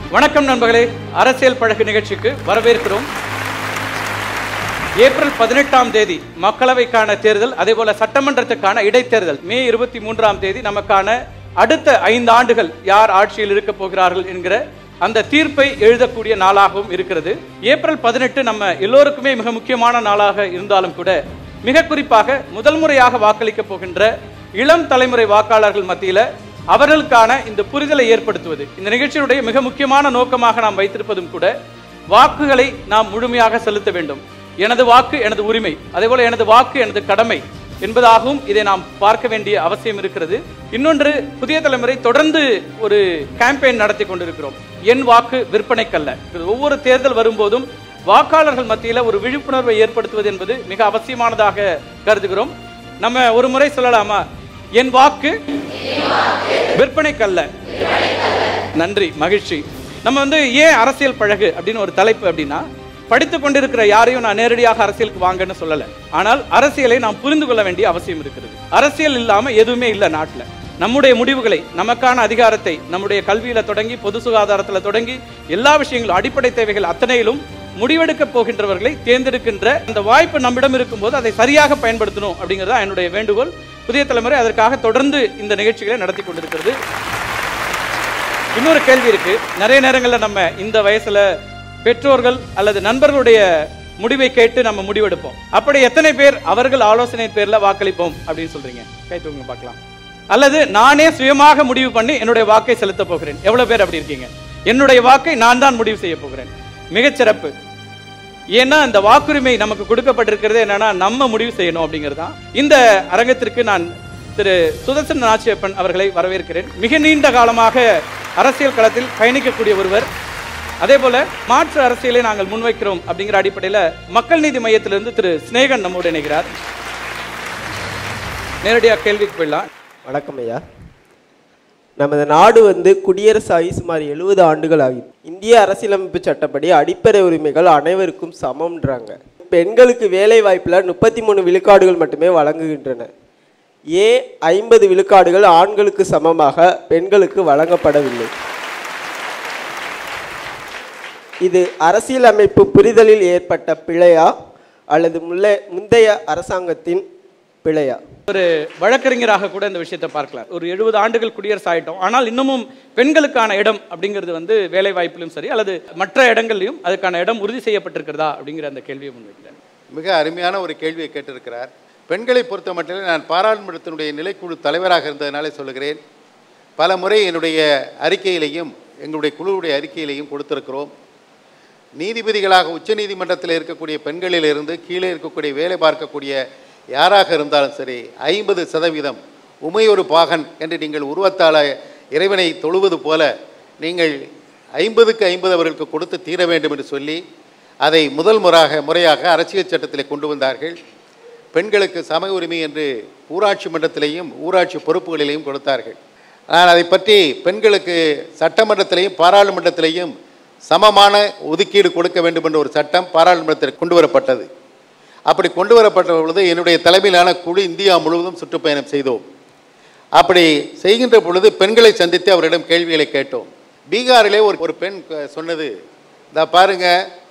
வணக்கம் நண்பர்களே அரசியல் பழகு நிகழ்ச்சிக்கு வரவேற்கிறோம் ஏப்ரல் பதினெட்டாம் தேதி மக்களவைக்கான தேர்தல் அதே போல சட்டமன்றத்துக்கான இடைத்தேர்தல் மே இருபத்தி மூன்றாம் தேதி நமக்கான அடுத்த ஐந்து ஆண்டுகள் யார் ஆட்சியில் இருக்க போகிறார்கள் என்கிற அந்த தீர்ப்பை எழுதக்கூடிய நாளாகவும் இருக்கிறது ஏப்ரல் பதினெட்டு நம்ம எல்லோருக்குமே மிக முக்கியமான நாளாக இருந்தாலும் கூட மிக குறிப்பாக முதல் முறையாக வாக்களிக்க போகின்ற இளம் தலைமுறை வாக்காளர்கள் மத்தியில அவர்களுக்கான இந்த புரிதலை ஏற்படுத்துவது இந்த நிகழ்ச்சியுடைய மிக முக்கியமான நோக்கமாக நாம் வைத்திருப்பதும் கூட வாக்குகளை நாம் முழுமையாக செலுத்த வேண்டும் எனது வாக்கு எனது உரிமை அதே போல எனது வாக்கு எனது கடமை என்பதாகவும் இதை நாம் பார்க்க வேண்டிய அவசியம் இருக்கிறது இன்னொன்று புதிய தலைமுறை தொடர்ந்து ஒரு கேம்பெயின் நடத்தி கொண்டிருக்கிறோம் என் வாக்கு விற்பனைக்கல்ல இது ஒவ்வொரு தேர்தல் வரும்போதும் வாக்காளர்கள் மத்தியில ஒரு விழிப்புணர்வை ஏற்படுத்துவது என்பது மிக அவசியமானதாக கருதுகிறோம் நம்ம ஒரு முறை சொல்லலாமா என் வாக்கு விற்பனைக்கல்ல நன்றி மகிழ்ச்சி நம்ம வந்து ஏன் அரசியல் பழகு அப்படின்னு ஒரு தலைப்பு அப்படின்னா படித்து கொண்டிருக்கிற யாரையும் நான் நேரடியாக அரசியலுக்கு வாங்கன்னு சொல்லல ஆனால் அரசியலை நாம் புரிந்து கொள்ள வேண்டிய அவசியம் இருக்கிறது அரசியல் இல்லாம எதுவுமே இல்லை நாட்டுல நம்முடைய முடிவுகளை நமக்கான அதிகாரத்தை நம்முடைய கல்வியில தொடங்கி பொது சுகாதாரத்துல தொடங்கி எல்லா விஷயங்களும் அடிப்படை தேவைகள் அத்தனையிலும் முடிவெடுக்க போகின்றவர்களை தேர்ந்தெடுக்கின்ற அந்த வாய்ப்பு நம்மிடம் இருக்கும்போது அதை சரியாக பயன்படுத்தணும் அப்படிங்கிறது தான் என்னுடைய வேண்டுகோள் புதிய தலைமுறை அதற்காக தொடர்ந்து இந்த நிகழ்ச்சிகளை நடத்தி கொண்டிருக்கிறது இன்னொரு கேள்வி இருக்கு நிறைய நேரங்களில் நம்ம இந்த வயசுல பெற்றோர்கள் அல்லது நண்பர்களுடைய முடிவை கேட்டு நம்ம முடிவெடுப்போம் அப்படி எத்தனை பேர் அவர்கள் ஆலோசனை பேர்ல வாக்களிப்போம் அப்படின்னு சொல்றீங்க கை தூங்க பார்க்கலாம் அல்லது நானே சுயமாக முடிவு பண்ணி என்னுடைய வாக்கை செலுத்த போகிறேன் எவ்வளவு பேர் அப்படி இருக்கீங்க என்னுடைய வாக்கை நான் தான் முடிவு செய்ய போகிறேன் மிகச்சிறப்பு ஏன்னா இந்த வாக்குரிமை நமக்கு கொடுக்கப்பட்டிருக்கிறது என்னன்னா நம்ம முடிவு செய்யணும் அப்படிங்கிறது தான் இந்த அரங்கத்திற்கு நான் திரு சுதர்சன் நாச்சியப்பன் அவர்களை வரவேற்கிறேன் மிக நீண்ட காலமாக அரசியல் களத்தில் பயணிக்கக்கூடிய ஒருவர் அதே போல மாற்று அரசியலை நாங்கள் முன்வைக்கிறோம் அப்படிங்கிற அடிப்படையில் மக்கள் நீதி மையத்திலிருந்து திரு சிநேகன் நம்மோடு இணைகிறார் நேரடியாக கேள்விக்கு போயிடலாம் வணக்கம் ஐயா நமது நாடு வந்து குடியரசாகி சுமார் எழுபது ஆண்டுகள் ஆகி இந்திய அரசியலமைப்பு சட்டப்படி அடிப்படை உரிமைகள் அனைவருக்கும் சமம்ன்றாங்க பெண்களுக்கு வேலை வாய்ப்பில் முப்பத்தி மூணு விழுக்காடுகள் மட்டுமே வழங்குகின்றன ஏன் ஐம்பது விழுக்காடுகள் ஆண்களுக்கு சமமாக பெண்களுக்கு வழங்கப்படவில்லை இது அரசியலமைப்பு புரிதலில் ஏற்பட்ட பிழையா அல்லது முல்லை முந்தைய அரசாங்கத்தின் பிழையா ஒரு வழக்கறிஞராக கூட இந்த விஷயத்தை பார்க்கலாம் ஒரு எழுபது ஆண்டுகள் குடியரசு ஆயிட்டோம் ஆனால் இன்னமும் பெண்களுக்கான இடம் அப்படிங்கிறது வந்து வேலை வாய்ப்பிலும் சரி அல்லது மற்ற இடங்கள்லையும் அதுக்கான இடம் உறுதி செய்யப்பட்டிருக்கிறதா அப்படிங்கிற அந்த கேள்வியை முன்வைக்கிறேன் மிக அருமையான ஒரு கேள்வியை கேட்டிருக்கிறார் பெண்களை பொறுத்த மட்டில் நான் பாராளுமன்றத்தினுடைய நிலைக்குழு தலைவராக இருந்ததனாலே சொல்லுகிறேன் பல முறை என்னுடைய அறிக்கையிலையும் எங்களுடைய குழுவுடைய அறிக்கையிலையும் கொடுத்திருக்கிறோம் நீதிபதிகளாக உச்சநீதிமன்றத்தில் இருக்கக்கூடிய பெண்களிலிருந்து கீழே இருக்கக்கூடிய வேலை பார்க்கக்கூடிய யாராக இருந்தாலும் சரி ஐம்பது சதவீதம் உமையொரு பாகன் என்று நீங்கள் உருவத்தால இறைவனை தொழுவது போல நீங்கள் ஐம்பதுக்கு ஐம்பது அவர்களுக்கு கொடுத்து தீர வேண்டும் என்று சொல்லி அதை முதல் முறையாக முறையாக அரசியல் சட்டத்தில் கொண்டு வந்தார்கள் பெண்களுக்கு சம உரிமை என்று ஊராட்சி மன்றத்திலேயும் ஊராட்சி பொறுப்புகளிலேயும் கொடுத்தார்கள் நான் அதை பற்றி பெண்களுக்கு சட்டமன்றத்திலேயும் பாராளுமன்றத்திலேயும் சமமான ஒதுக்கீடு கொடுக்க வேண்டும் என்ற ஒரு சட்டம் பாராளுமன்றத்தில் கொண்டு வரப்பட்டது அப்படி கொண்டு வரப்பட்ட பொழுது என்னுடைய தலைமையிலான குழு இந்தியா முழுவதும் சுற்றுப்பயணம் செய்தோம் அப்படி செய்கின்ற பொழுது பெண்களை சந்தித்து அவரிடம் கேள்விகளை கேட்டோம் பீகாரிலே ஒரு ஒரு பெண் க- சொன்னது இந்த பாருங்க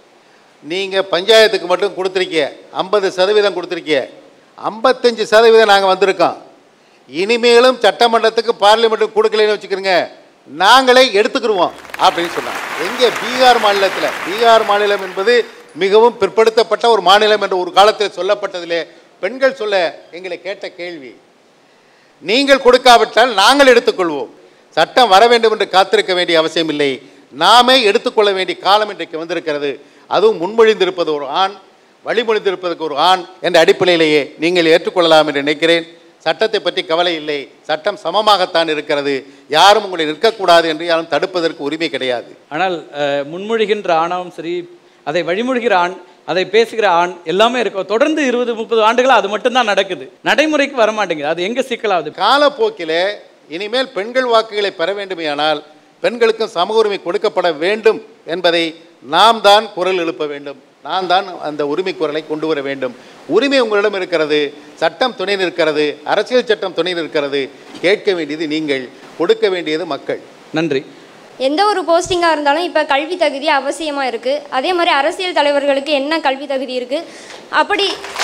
நீங்கள் பஞ்சாயத்துக்கு மட்டும் கொடுத்துருக்கீங்க ஐம்பது சதவீதம் கொடுத்துருக்கீங்க ஐம்பத்தஞ்சு சதவீதம் நாங்கள் வந்திருக்கோம் இனிமேலும் சட்டமன்றத்துக்கு பார்லிமெண்ட்டுக்கு கொடுக்கலன்னு வச்சுக்கிறோங்க நாங்களே எடுத்துக்கிருவோம் அப்படின்னு சொன்னாங்க எங்கே பீகார் மாநிலத்தில் பீகார் மாநிலம் என்பது மிகவும் பிற்படுத்தப்பட்ட ஒரு மாநிலம் என்று ஒரு காலத்தில் சொல்லப்பட்டதிலே பெண்கள் சொல்ல எங்களை கேட்ட கேள்வி நீங்கள் கொடுக்காவிட்டால் நாங்கள் எடுத்துக்கொள்வோம் சட்டம் வர வேண்டும் என்று காத்திருக்க வேண்டிய அவசியம் இல்லை நாமே எடுத்துக்கொள்ள வேண்டிய காலம் இன்றைக்கு வந்திருக்கிறது அதுவும் முன்மொழிந்திருப்பது ஒரு ஆண் வழிமொழிந்திருப்பதற்கு ஒரு ஆண் என்ற அடிப்படையிலேயே நீங்கள் ஏற்றுக்கொள்ளலாம் என்று நினைக்கிறேன் சட்டத்தை பற்றி கவலை இல்லை சட்டம் சமமாகத்தான் இருக்கிறது யாரும் உங்களை நிற்கக்கூடாது என்று யாரும் தடுப்பதற்கு உரிமை கிடையாது ஆனால் அஹ், முன்மொழிகின்ற ஆணாவும் சரி அதை வழிமொழிகிற ஆண் அதை பேசுகிற ஆண் எல்லாமே இருக்கும் தொடர்ந்து இருபது முப்பது ஆண்டுகளா அது மட்டும்தான் நடக்குது நடைமுறைக்கு வர மாட்டேங்குது அது எங்க சிக்கலாகுது காலப்போக்கிலே இனிமேல் பெண்கள் வாக்குகளை பெற வேண்டுமேயானால் பெண்களுக்கும் சம உரிமை கொடுக்கப்பட வேண்டும் என்பதை நாம் தான் குரல் எழுப்ப வேண்டும் நான் தான் அந்த உரிமை குரலை கொண்டு வர வேண்டும் உரிமை உங்களிடம் இருக்கிறது சட்டம் துணை நிற்கிறது அரசியல் சட்டம் துணை நிற்கிறது கேட்க வேண்டியது நீங்கள் கொடுக்க வேண்டியது மக்கள் நன்றி எந்த ஒரு போஸ்டிங்காக இருந்தாலும் இப்போ கல்வி தகுதி அவசியமாக இருக்குது அதே மாதிரி அரசியல் தலைவர்களுக்கு என்ன கல்வி தகுதி இருக்குது அப்படி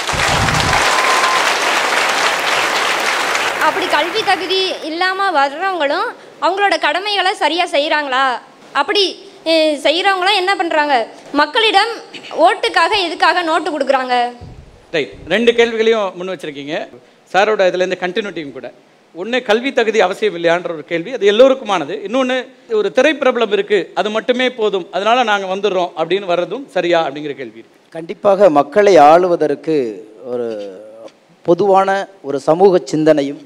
அப்படி கல்வி தகுதி இல்லாமல் வர்றவங்களும் அவங்களோட கடமைகளை சரியாக செய்கிறாங்களா அப்படி செய்கிறவங்களாம் என்ன பண்ணுறாங்க மக்களிடம் ஓட்டுக்காக எதுக்காக நோட்டு கொடுக்குறாங்க ரைட் ரெண்டு கேள்விகளையும் முன் வச்சிருக்கீங்க சாரோட இதுலேருந்து கண்டினியூட்டியும் கூட ஒன்று கல்வி தகுதி அவசியம் இல்லையான்ற ஒரு கேள்வி அது எல்லோருக்குமானது இன்னொன்று ஒரு திரைப்பிரபலம் இருக்குது அது மட்டுமே போதும் அதனால நாங்கள் வந்துடுறோம் அப்படின்னு வர்றதும் சரியா அப்படிங்கிற கேள்வி இருக்கு கண்டிப்பாக மக்களை ஆளுவதற்கு ஒரு பொதுவான ஒரு சமூக சிந்தனையும்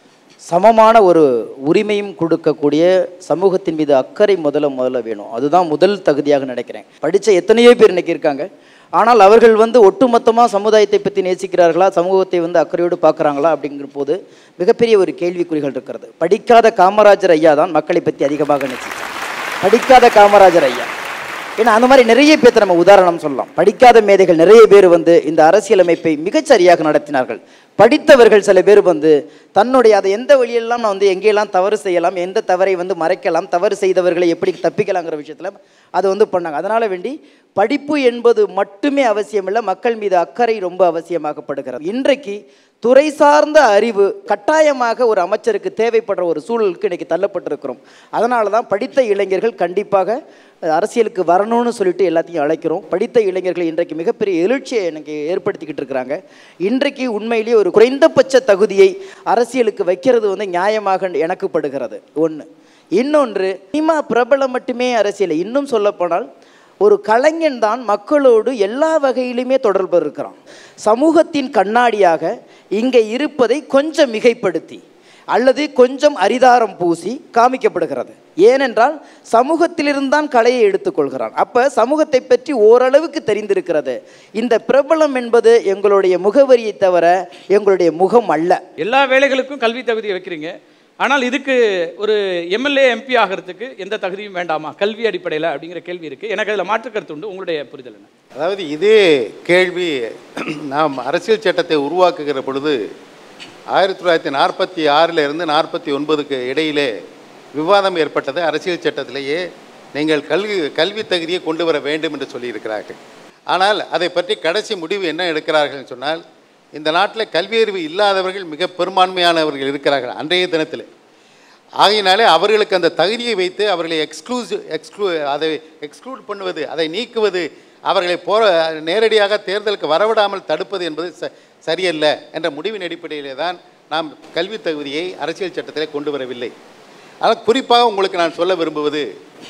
சமமான ஒரு உரிமையும் கொடுக்கக்கூடிய சமூகத்தின் மீது அக்கறை முதல்ல முதல்ல வேணும் அதுதான் முதல் தகுதியாக நினைக்கிறேன் படித்த எத்தனையோ பேர் இன்னைக்கு இருக்காங்க ஆனால் அவர்கள் வந்து ஒட்டுமொத்தமாக சமுதாயத்தை பற்றி நேசிக்கிறார்களா சமூகத்தை வந்து அக்கறையோடு பார்க்குறாங்களா அப்படிங்கிற போது மிகப்பெரிய ஒரு கேள்விக்குறிகள் இருக்கிறது படிக்காத காமராஜர் ஐயா தான் மக்களை பற்றி அதிகமாக நேசித்தார் படிக்காத காமராஜர் ஐயா ஏன்னா அந்த மாதிரி நிறைய பேர்த்த நம்ம உதாரணம் சொல்லலாம் படிக்காத மேதைகள் நிறைய பேர் வந்து இந்த அரசியலமைப்பை மிகச்சரியாக நடத்தினார்கள் படித்தவர்கள் சில பேர் வந்து தன்னுடைய அதை எந்த வழியெல்லாம் நான் வந்து எங்கெல்லாம் தவறு செய்யலாம் எந்த தவறை வந்து மறைக்கலாம் தவறு செய்தவர்களை எப்படி தப்பிக்கலாங்கிற விஷயத்தில் அது வந்து பண்ணாங்க அதனால் வேண்டி படிப்பு என்பது மட்டுமே அவசியமில்லை மக்கள் மீது அக்கறை ரொம்ப அவசியமாகப்படுகிறது இன்றைக்கு துறை சார்ந்த அறிவு கட்டாயமாக ஒரு அமைச்சருக்கு தேவைப்படுற ஒரு சூழலுக்கு இன்னைக்கு தள்ளப்பட்டிருக்கிறோம் அதனால தான் படித்த இளைஞர்கள் கண்டிப்பாக அரசியலுக்கு வரணும்னு சொல்லிட்டு எல்லாத்தையும் அழைக்கிறோம் படித்த இளைஞர்கள் இன்றைக்கு மிகப்பெரிய எழுச்சியை எனக்கு ஏற்படுத்திக்கிட்டு இருக்கிறாங்க இன்றைக்கு உண்மையிலேயே ஒரு குறைந்தபட்ச தகுதியை அரசியலுக்கு வைக்கிறது வந்து நியாயமாக எனக்கு படுகிறது ஒன்று இன்னொன்று சினிமா பிரபலம் மட்டுமே அரசியல் இன்னும் சொல்லப்போனால் ஒரு கலைஞன் தான் மக்களோடு எல்லா வகையிலுமே தொடர்பு இருக்கிறான் சமூகத்தின் கண்ணாடியாக இங்கே இருப்பதை கொஞ்சம் மிகைப்படுத்தி அல்லது கொஞ்சம் அரிதாரம் பூசி காமிக்கப்படுகிறது ஏனென்றால் சமூகத்திலிருந்தான் கலையை எடுத்துக்கொள்கிறான் அப்ப சமூகத்தை பற்றி ஓரளவுக்கு தெரிந்திருக்கிறது இந்த பிரபலம் என்பது எங்களுடைய முகவரியை தவிர எங்களுடைய முகம் அல்ல எல்லா வேலைகளுக்கும் கல்வி தகுதியை வைக்கிறீங்க ஆனால் இதுக்கு ஒரு எம்எல்ஏ எம்பி ஆகிறதுக்கு எந்த தகுதியும் வேண்டாமா கல்வி அடிப்படையில் அப்படிங்கிற கேள்வி இருக்கு எனக்கு அதில் மாற்று கருத்து உண்டு உங்களுடைய புரிதல் என்ன அதாவது இதே கேள்வி நாம் அரசியல் சட்டத்தை உருவாக்குகிற பொழுது ஆயிரத்தி தொள்ளாயிரத்தி நாற்பத்தி ஆறில் இருந்து நாற்பத்தி ஒன்பதுக்கு இடையிலே விவாதம் ஏற்பட்டது அரசியல் சட்டத்திலேயே நீங்கள் கல்வி கல்வி தகுதியை கொண்டு வர வேண்டும் என்று சொல்லியிருக்கிறார்கள் ஆனால் அதை பற்றி கடைசி முடிவு என்ன எடுக்கிறார்கள் சொன்னால் இந்த நாட்டில் கல்வியறிவு இல்லாதவர்கள் மிக பெரும்பான்மையானவர்கள் இருக்கிறார்கள் அன்றைய தினத்தில் ஆகையினாலே அவர்களுக்கு அந்த தகுதியை வைத்து அவர்களை எக்ஸ்க்ளூஸ் எக்ஸ்க்ளூ அதை எக்ஸ்க்ளூட் பண்ணுவது அதை நீக்குவது அவர்களை போற நேரடியாக தேர்தலுக்கு வரவிடாமல் தடுப்பது என்பது ச சரியல்ல என்ற முடிவின் அடிப்படையிலே தான் நாம் கல்வி தகுதியை அரசியல் சட்டத்திலே கொண்டு வரவில்லை ஆனால் குறிப்பாக உங்களுக்கு நான் சொல்ல விரும்புவது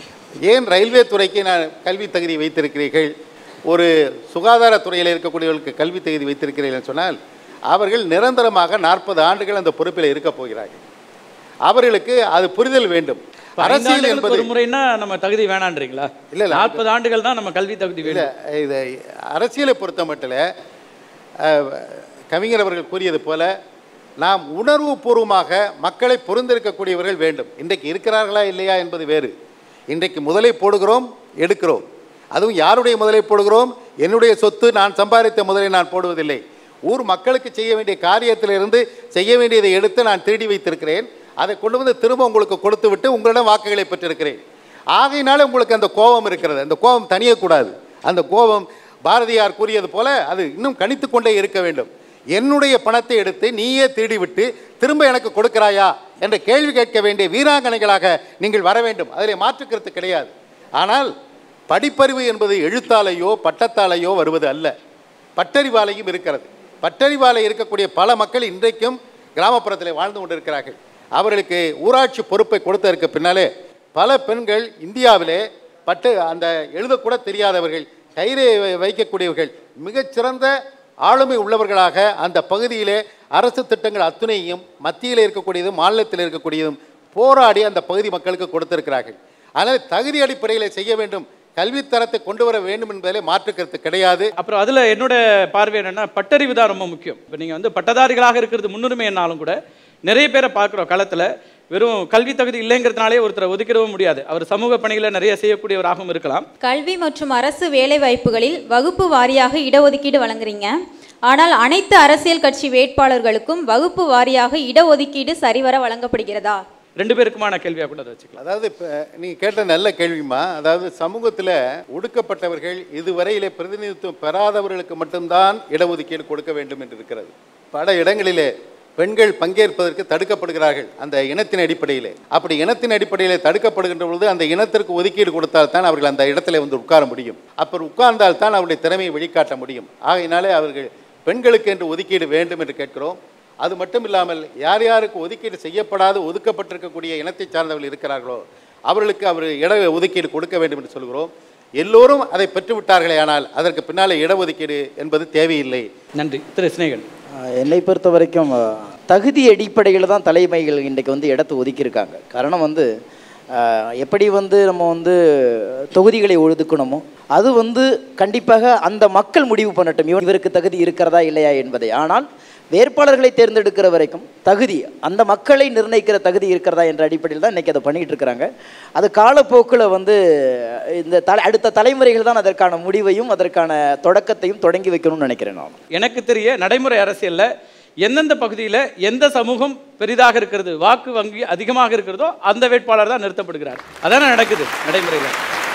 ஏன் ரயில்வே துறைக்கு நான் கல்வி தகுதி வைத்திருக்கிறீர்கள் ஒரு சுகாதாரத்துறையில் இருக்கக்கூடியவர்களுக்கு கல்வி தகுதி வைத்திருக்கிறீர்கள் சொன்னால் அவர்கள் நிரந்தரமாக நாற்பது ஆண்டுகள் அந்த பொறுப்பில் இருக்கப் போகிறார்கள் அவர்களுக்கு அது புரிதல் வேண்டும் இப்ப ஐந்து அரசியல் ஆண்டுகளுக்கு என்பது ஒரு முறைன்னா நம்ம தகுதி வேணான்றீங்களா இல்ல, இல்ல. நாற்பது ஆண்டுகள் தான் நம்ம கல்வி தகுதி இல்லை வேணும் இது அரசியலை பொறுத்த மட்டில் அஹ், கவிஞர் அவர்கள் கூறியது போல நாம் உணர்வுபூர்வமாக மக்களை பொருந்திருக்கக்கூடியவர்கள் வேண்டும் இன்றைக்கு இருக்கிறார்களா இல்லையா என்பது வேறு இன்றைக்கு முதலை போடுகிறோம் எடுக்கிறோம் அதுவும் யாருடைய முதலை போடுகிறோம் என்னுடைய சொத்து நான் சம்பாதித்த முதலை நான் போடுவதில்லை ஊர் மக்களுக்கு செய்ய வேண்டிய காரியத்திலிருந்து செய்ய வேண்டியதை எடுத்து நான் திருடி வைத்திருக்கிறேன் அதை கொண்டு வந்து திரும்ப உங்களுக்கு கொடுத்து விட்டு உங்களிடம் வாக்குகளை பெற்றிருக்கிறேன் ஆகையினால உங்களுக்கு அந்த கோபம் இருக்கிறது அந்த கோபம் தணியக்கூடாது அந்த கோபம் பாரதியார் கூறியது போல அது இன்னும் கணித்து கொண்டே இருக்க வேண்டும் என்னுடைய பணத்தை எடுத்து நீயே திருடி விட்டு திரும்ப எனக்கு கொடுக்கிறாயா என்ற கேள்வி கேட்க வேண்டிய வீராங்கனைகளாக நீங்கள் வர வேண்டும் அதில் மாற்றுக்கிறது கிடையாது ஆனால் படிப்பறிவு என்பது எழுத்தாலேயோ பட்டத்தாலேயோ வருவது அல்ல பட்டறிவாலையும் இருக்கிறது பட்டறிவாலை இருக்கக்கூடிய பல மக்கள் இன்றைக்கும் கிராமப்புறத்தில் வாழ்ந்து கொண்டிருக்கிறார்கள் அவர்களுக்கு ஊராட்சி பொறுப்பை கொடுத்ததற்கு பின்னாலே பல பெண்கள் இந்தியாவிலே பட்டு அந்த எழுதக்கூட தெரியாதவர்கள் கயிறை வை- வைக்கக்கூடியவர்கள் மிகச்சிறந்த ஆளுமை உள்ளவர்களாக அந்த பகுதியிலே அரசு திட்டங்கள் அத்துணையும் மத்தியில் இருக்கக்கூடியதும் மாநிலத்தில் இருக்கக்கூடியதும் போராடி அந்த பகுதி மக்களுக்கு கொடுத்திருக்கிறார்கள் அதனால் தகுதி அடிப்படையில் செய்ய வேண்டும் கல்வித்தரத்தை கொண்டு வர வேண்டும் என்பதிலே மாற்று கருத்து கிடையாது அப்புறம் அதுல என்னோட பார்வை என்னன்னா பட்டறிவு தான் ரொம்ப முக்கியம் இப்போ நீங்க வந்து பட்டதாரிகளாக இருக்கிறது முன்னுரிமை என்னாலும் கூட நிறைய பேரை பார்க்குறோம் களத்துல வெறும் கல்வி தகுதி இல்லைங்கிறதுனாலே ஒருத்தரை ஒதுக்கிடவும் முடியாது அவர் சமூக பணிகளை நிறைய செய்யக்கூடியவராகவும் இருக்கலாம் கல்வி மற்றும் அரசு வேலைவாய்ப்புகளில் வகுப்பு வாரியாக இடஒதுக்கீடு வழங்குறீங்க ஆனால் அனைத்து அரசியல் கட்சி வேட்பாளர்களுக்கும் வகுப்பு வாரியாக இடஒதுக்கீடு சரிவர வழங்கப்படுகிறதா ரெண்டு பேருக்குமான கேள்வியாக கூட அதை வச்சுக்கலாம் அதாவது இப்போ நீங்கள் கேட்ட நல்ல கேள்விமா அதாவது சமூகத்தில் ஒடுக்கப்பட்டவர்கள் இதுவரையிலே பிரதிநிதித்துவம் பெறாதவர்களுக்கு மட்டும்தான் இடஒதுக்கீடு கொடுக்க வேண்டும் என்று இருக்கிறது பல இடங்களிலே பெண்கள் பங்கேற்பதற்கு தடுக்கப்படுகிறார்கள் அந்த இனத்தின் அடிப்படையிலே அப்படி இனத்தின் அடிப்படையிலே தடுக்கப்படுகின்ற பொழுது அந்த இனத்திற்கு ஒதுக்கீடு கொடுத்தால் தான் அவர்கள் அந்த இடத்துல வந்து உட்கார முடியும் அப்படி உட்கார்ந்தால் தான் அவருடைய திறமையை வெளிக்காட்ட முடியும் ஆகையினாலே அவர்கள் பெண்களுக்கு என்று ஒதுக்கீடு வேண்டும் என்று கேட்கிறோம் அது மட்டும் இல்லாமல் யார் யாருக்கு ஒதுக்கீடு செய்யப்படாது ஒதுக்கப்பட்டிருக்கக்கூடிய இனத்தை சார்ந்தவர்கள் இருக்கிறார்களோ அவர்களுக்கு அவர் இட ஒதுக்கீடு கொடுக்க வேண்டும் என்று சொல்கிறோம் எல்லோரும் அதை பெற்றுவிட்டார்களே ஆனால் அதற்கு பின்னாலே இடஒதுக்கீடு என்பது தேவையில்லை நன்றி திரு சிநேகன் ஆஹ் என்னை பொறுத்த வரைக்கும் ஆஹ், தகுதி அடிப்படையில் தான் தலைமைகள் இன்றைக்கு வந்து இடத்தை ஒதுக்கியிருக்காங்க காரணம் வந்து ஆஹ், எப்படி வந்து நம்ம வந்து தொகுதிகளை ஒதுக்கணுமோ அது வந்து கண்டிப்பாக அந்த மக்கள் முடிவு பண்ணட்டும் இவன் இவருக்கு தகுதி இருக்கிறதா இல்லையா என்பதை ஆனால் வேட்பாளர்களை தேர்ந்தெடுக்கிற வரைக்கும் தகுதி அந்த மக்களை நிர்ணயிக்கிற தகுதி இருக்கிறதா என்ற அடிப்படையில் தான் இன்றைக்கி அதை பண்ணிகிட்டு இருக்கிறாங்க அது காலப்போக்கில் வந்து இந்த தலை அடுத்த தலைமுறைகள் தான் அதற்கான முடிவையும் அதற்கான தொடக்கத்தையும் தொடங்கி வைக்கணும்னு நினைக்கிறேன் நான் எனக்கு தெரிய நடைமுறை அரசியல்ல எந்தெந்த பகுதியில் எந்த சமூகம் பெரிதாக இருக்கிறது வாக்கு வங்கி அதிகமாக இருக்கிறதோ அந்த வேட்பாளர் தான் நிறுத்தப்படுகிறார் அதானே நடக்குது நடைமுறையில்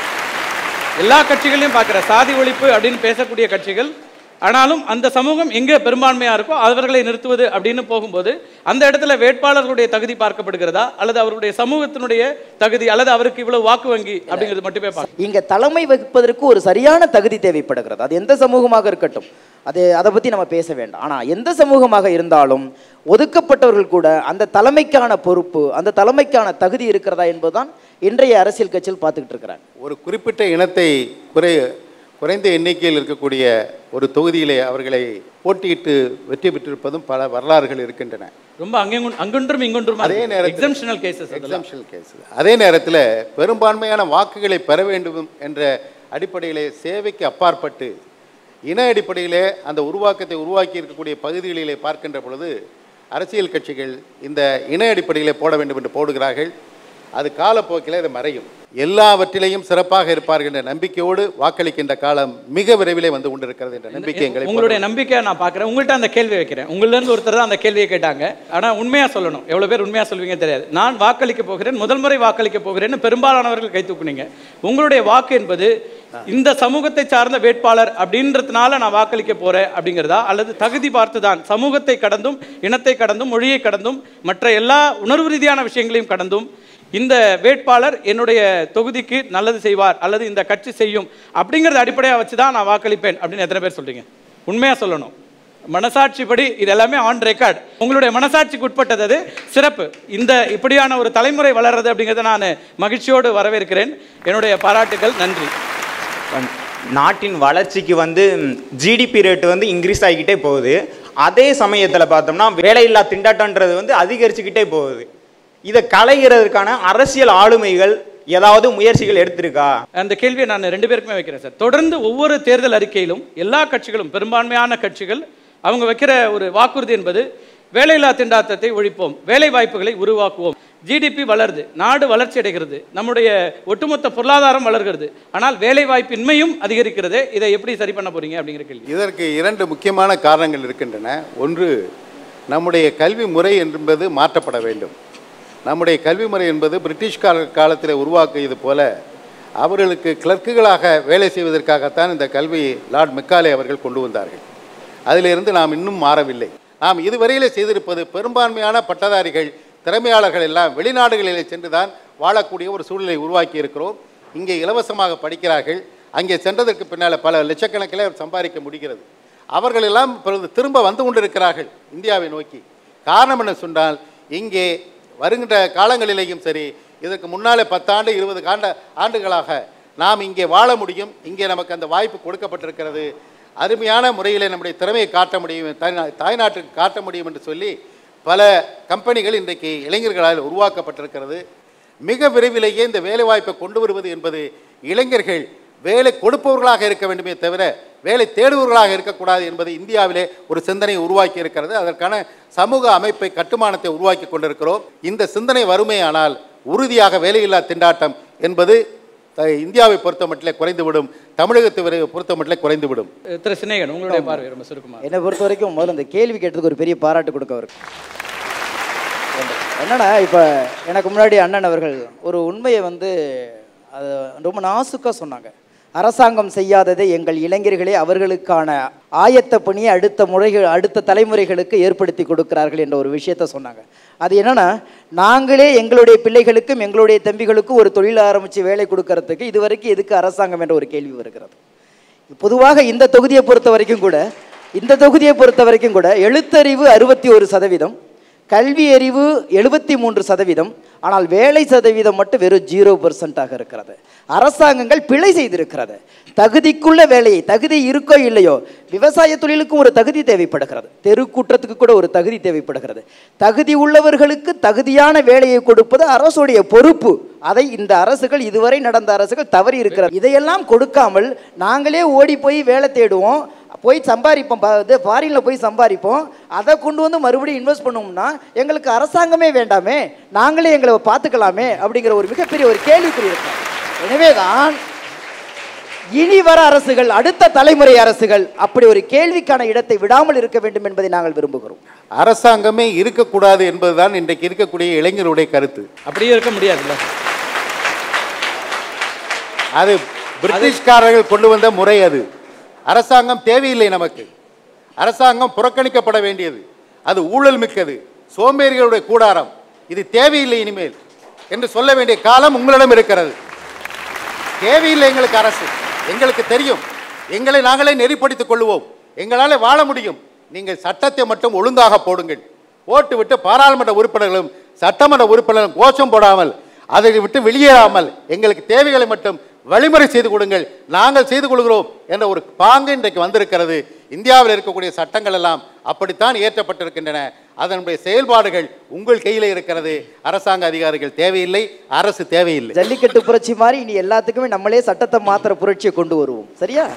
எல்லா கட்சிகளையும் பார்க்குற சாதி ஒழிப்பு அப்படின்னு பேசக்கூடிய கட்சிகள் ஆனாலும் அந்த சமூகம் எங்கே பெரும்பான்மையா இருக்கோ அவர்களை நிறுத்துவது அப்படின்னு போகும்போது அந்த இடத்துல வேட்பாளர்களுடைய தகுதி பார்க்கப்படுகிறதா அல்லது அவருடைய சமூகத்தினுடைய தகுதி அல்லது அவருக்கு இவ்வளவு வாக்கு வங்கி அப்படிங்கிறது மட்டுமே பார்க்க இங்க தலைமை வகிப்பதற்கு ஒரு சரியான தகுதி தேவைப்படுகிறது அது எந்த சமூகமாக இருக்கட்டும் அது அதை பத்தி நம்ம பேச வேண்டாம் ஆனா எந்த சமூகமாக இருந்தாலும் ஒதுக்கப்பட்டவர்கள் கூட அந்த தலைமைக்கான பொறுப்பு அந்த தலைமைக்கான தகுதி இருக்கிறதா என்பதுதான் இன்றைய அரசியல் கட்சியில் பார்த்துக்கிட்டு இருக்கிறாங்க ஒரு குறிப்பிட்ட இனத்தை குறை குறைந்த எண்ணிக்கையில் இருக்கக்கூடிய ஒரு தொகுதியிலே அவர்களை போட்டியிட்டு வெற்றி பெற்றிருப்பதும் பல வரலாறுகள் இருக்கின்றன ரொம்ப அங்கெங்கும் அங்கொன்றும் இங்கொன்றும் அதே நேரத்தில் எக்ஸம்ஷனல் கேசஸ் எக்ஸம்ஷனல் கேஸ் அதே நேரத்தில் பெரும்பான்மையான வாக்குகளை பெற வேண்டும் என்ற அடிப்படையிலே சேவைக்கு அப்பாற்பட்டு இன அடிப்படையிலே அந்த உருவாக்கத்தை உருவாக்கி இருக்கக்கூடிய பகுதிகளிலே பார்க்கின்ற பொழுது அரசியல் கட்சிகள் இந்த இன அடிப்படையிலே போட வேண்டும் என்று போடுகிறார்கள் அது காலப்போக்கில் இது மறையும் எல்லாவற்றிலையும் சிறப்பாக இருப்பார்கள் என்ற நம்பிக்கையோடு வாக்களிக்கின்ற காலம் மிக விரைவிலே வந்து கொண்டிருக்கிறது என்ற நம்பிக்கை எங்களை உங்களுடைய நம்பிக்கையை நான் பார்க்குறேன் உங்கள்கிட்ட அந்த கேள்வி வைக்கிறேன் உங்களிருந்து ஒருத்தர் தான் அந்த கேள்வியை கேட்டாங்க ஆனால் உண்மையாக சொல்லணும் எவ்வளோ பேர் உண்மையாக சொல்வீங்க தெரியாது நான் வாக்களிக்க போகிறேன் முதல் முறை வாக்களிக்க போகிறேன்னு பெரும்பாலானவர்கள் கை தூக்குனீங்க உங்களுடைய வாக்கு என்பது இந்த சமூகத்தை சார்ந்த வேட்பாளர் அப்படின்றதுனால நான் வாக்களிக்க போறேன் அப்படிங்கிறதா அல்லது தகுதி பார்த்து தான் சமூகத்தை கடந்தும் இனத்தை கடந்தும் மொழியை கடந்தும் மற்ற எல்லா உணர்வு ரீதியான விஷயங்களையும் கடந்தும் இந்த வேட்பாளர் என்னுடைய தொகுதிக்கு நல்லது செய்வார் அல்லது இந்த கட்சி செய்யும் அப்படிங்கிறத அடிப்படையாக வச்சு தான் நான் வாக்களிப்பேன் அப்படின்னு எத்தனை பேர் சொல்றீங்க உண்மையாக சொல்லணும் மனசாட்சிப்படி இது எல்லாமே ஆன் ரெக்கார்ட் உங்களுடைய மனசாட்சிக்கு உட்பட்டது அது சிறப்பு இந்த இப்படியான ஒரு தலைமுறை வளர்றது அப்படிங்கிறத நான் மகிழ்ச்சியோடு வரவேற்கிறேன் என்னுடைய பாராட்டுகள் நன்றி நாட்டின் வளர்ச்சிக்கு வந்து ஜிடிபி ரேட்டு வந்து இன்க்ரீஸ் ஆகிக்கிட்டே போகுது அதே சமயத்தில் பார்த்தோம்னா வேலையில்லா திண்டாட்டன்றது வந்து அதிகரிச்சுக்கிட்டே போகுது இதை களைகிறதுக்கான அரசியல் ஆளுமைகள் ஏதாவது முயற்சிகள் எடுத்திருக்கா அந்த கேள்வியை நான் ரெண்டு பேருக்குமே வைக்கிறேன் சார் தொடர்ந்து ஒவ்வொரு தேர்தல் அறிக்கையிலும் எல்லா கட்சிகளும் பெரும்பான்மையான கட்சிகள் அவங்க வைக்கிற ஒரு வாக்குறுதி என்பது வேலையில்லா திண்டாட்டத்தை ஒழிப்போம் வேலை வாய்ப்புகளை உருவாக்குவோம் ஜிடிபி வளருது நாடு வளர்ச்சி அடைகிறது நம்முடைய ஒட்டுமொத்த பொருளாதாரம் வளர்கிறது ஆனால் வேலை வாய்ப்பின்மையும் அதிகரிக்கிறது இதை எப்படி சரி பண்ண போறீங்க அப்படிங்கிற கேள்வி இதற்கு இரண்டு முக்கியமான காரணங்கள் இருக்கின்றன ஒன்று நம்முடைய கல்வி முறை என்பது மாற்றப்பட வேண்டும் நம்முடைய கல்வி முறை என்பது பிரிட்டிஷ் கால காலத்தில் உருவாக்கியது போல அவர்களுக்கு கிளர்க்குகளாக வேலை செய்வதற்காகத்தான் இந்த கல்வி லார்ட் மெக்காலே அவர்கள் கொண்டு வந்தார்கள் அதிலிருந்து நாம் இன்னும் மாறவில்லை நாம் இதுவரையிலே செய்திருப்பது பெரும்பான்மையான பட்டதாரிகள் திறமையாளர்கள் எல்லாம் வெளிநாடுகளிலே சென்று தான் வாழக்கூடிய ஒரு சூழ்நிலை உருவாக்கி இருக்கிறோம் இங்கே இலவசமாக படிக்கிறார்கள் அங்கே சென்றதற்கு பின்னால் பல லட்சக்கணக்கில் சம்பாதிக்க முடிகிறது அவர்கள் எல்லாம் இப்பொழுது திரும்ப வந்து கொண்டிருக்கிறார்கள் இந்தியாவை நோக்கி காரணம் என்ன சொன்னால் இங்கே வருகின்ற காலங்களிலேயும் சரி இதற்கு முன்னாலே பத்தாண்டு இருபது காண்ட ஆண்டுகளாக நாம் இங்கே வாழ முடியும் இங்கே நமக்கு அந்த வாய்ப்பு கொடுக்கப்பட்டிருக்கிறது அருமையான முறையில் நம்முடைய திறமையை காட்ட முடியும் தாய்நா- தாய்நாட்டுக்கு காட்ட முடியும் என்று சொல்லி பல கம்பெனிகள் இன்றைக்கு இளைஞர்களால் உருவாக்கப்பட்டிருக்கிறது மிக விரைவிலேயே இந்த வேலைவாய்ப்பை கொண்டு வருவது என்பது இளைஞர்கள் வேலை கொடுப்பவர்களாக இருக்க வேண்டுமே தவிர வேலை தேடுபவர்களாக இருக்கக்கூடாது என்பது இந்தியாவிலே ஒரு சிந்தனையை உருவாக்கி இருக்கிறது அதற்கான சமூக அமைப்பை கட்டுமானத்தை உருவாக்கி கொண்டிருக்கிறோம் இந்த சிந்தனை வறுமையானால் உறுதியாக வேலையில்லா திண்டாட்டம் என்பது த- இந்தியாவை பொறுத்த மட்டிலே குறைந்துவிடும் தமிழகத்தை வரை- பொறுத்த மட்டிலே குறைந்துவிடும் அஹ் திரு சிநேகன் உங்களுடைய பார்வை ரொம்ப சுருக்கமா என்னை பொறுத்த வரைக்கும் முதல்ல இந்த கேள்வி கேட்டதுக்கு ஒரு பெரிய பாராட்டு கொடுக்க அவருக்கு என்னன்னா இப்போ எனக்கு முன்னாடி அண்ணன் அவர்கள் ஒரு உண்மையை வந்து அது ரொம்ப நாசுக்காக சொன்னாங்க அரசாங்கம் செய்யாததை எங்கள் இளைஞர்களே அவர்களுக்கான ஆயத்த பணியை அடுத்த முறைகள் அடுத்த தலைமுறைகளுக்கு ஏற்படுத்தி கொடுக்கிறார்கள் என்ற ஒரு விஷயத்த சொன்னாங்க அது என்னன்னா நாங்களே எங்களுடைய பிள்ளைகளுக்கும் எங்களுடைய தம்பிகளுக்கும் ஒரு தொழில் ஆரம்பித்து வேலை கொடுக்கறதுக்கு இதுவரைக்கும் எதுக்கு அரசாங்கம் என்ற ஒரு கேள்வி வருகிறது பொதுவாக இந்த தொகுதியை பொறுத்த வரைக்கும் கூட இந்த தொகுதியை பொறுத்த வரைக்கும் கூட எழுத்தறிவு அறுபத்தி ஒரு சதவீதம் கல்வி அறிவு எழுபத்தி மூன்று சதவீதம் ஆனால் வேலை சதவீதம் மட்டும் வெறும் ஜீரோ பர்சன்டாக இருக்கிறது அரசாங்கங்கள் பிழை செய்திருக்கிறது தகுதிக்குள்ள வேலையை தகுதி இருக்கோ இல்லையோ விவசாய தொழிலுக்கும் ஒரு தகுதி தேவைப்படுகிறது தெருக்கூட்டத்துக்கு கூட ஒரு தகுதி தேவைப்படுகிறது தகுதி உள்ளவர்களுக்கு தகுதியான வேலையை கொடுப்பது அரசுடைய பொறுப்பு அதை இந்த அரசுகள் இதுவரை நடந்த அரசுகள் தவறி இருக்கிறது இதையெல்லாம் கொடுக்காமல் நாங்களே ஓடி போய் வேலை தேடுவோம் போய் சம்பாதிப்போம் ப- இது ஃபாரினில் போய் சம்பாதிப்போம் அதை கொண்டு வந்து மறுபடியும் இன்வெஸ்ட் பண்ணுவோம்னா எங்களுக்கு அரசாங்கமே வேண்டாமே நாங்களே எங்களை பார்த்துக்கலாமே அப்படிங்கிற ஒரு மிகப்பெரிய ஒரு கேள்விக்குறி இருக்கு எனவே தான் இனி வர அரசுகள் அடுத்த தலைமுறை அரசுகள் அப்படி ஒரு கேள்விக்கான இடத்தை விடாமல் இருக்க வேண்டும் என்பதை நாங்கள் விரும்புகிறோம் அரசாங்கமே இருக்கக்கூடாது என்பதுதான் இன்றைக்கு இருக்கக்கூடிய இளைஞருடைய கருத்து அப்படியே இருக்க முடியாதுல்ல அது பிரிட்டிஷ்காரர்கள் கொண்டு வந்த முறை அது அரசாங்கம் தேவையில்லை நமக்கு அரசாங்கம் புறக்கணிக்கப்பட வேண்டியது அது ஊழல் மிக்கது சோம்பேறிகளுடைய கூடாரம் இது தேவையில்லை இனிமேல் என்று சொல்ல வேண்டிய காலம் உங்களிடம் இருக்கிறது தேவையில்லை எங்களுக்கு அரசு எங்களுக்கு தெரியும் எங்களை நாங்களே நெறிப்படுத்திக் கொள்வோம் எங்களால் வாழ முடியும் நீங்கள் சட்டத்தை மட்டும் ஒழுங்காக போடுங்கள் போட்டு விட்டு பாராளுமன்ற உறுப்பினர்களும் சட்டமன்ற உறுப்பினர்களும் கோஷம் போடாமல் அதை விட்டு வெளியேறாமல் எங்களுக்கு தேவைகளை மட்டும் வழிமுறை செய்து கொடுங்கள் நாங்கள் செய்து கொள்கிறோம் என்ற ஒரு பாங்கு இன்றைக்கு வந்திருக்கிறது இந்தியாவில் இருக்கக்கூடிய சட்டங்கள் எல்லாம் அப்படித்தான் இயற்றப்பட்டிருக்கின்றன அதனுடைய செயல்பாடுகள் உங்கள் கையில் இருக்கிறது அரசாங்க அதிகாரிகள் தேவையில்லை அரசு தேவையில்லை ஜல்லிக்கட்டு புரட்சி மாதிரி இனி எல்லாத்துக்குமே நம்மளே சட்டத்தை மாத்திர புரட்சியை கொண்டு வருவோம் சரியா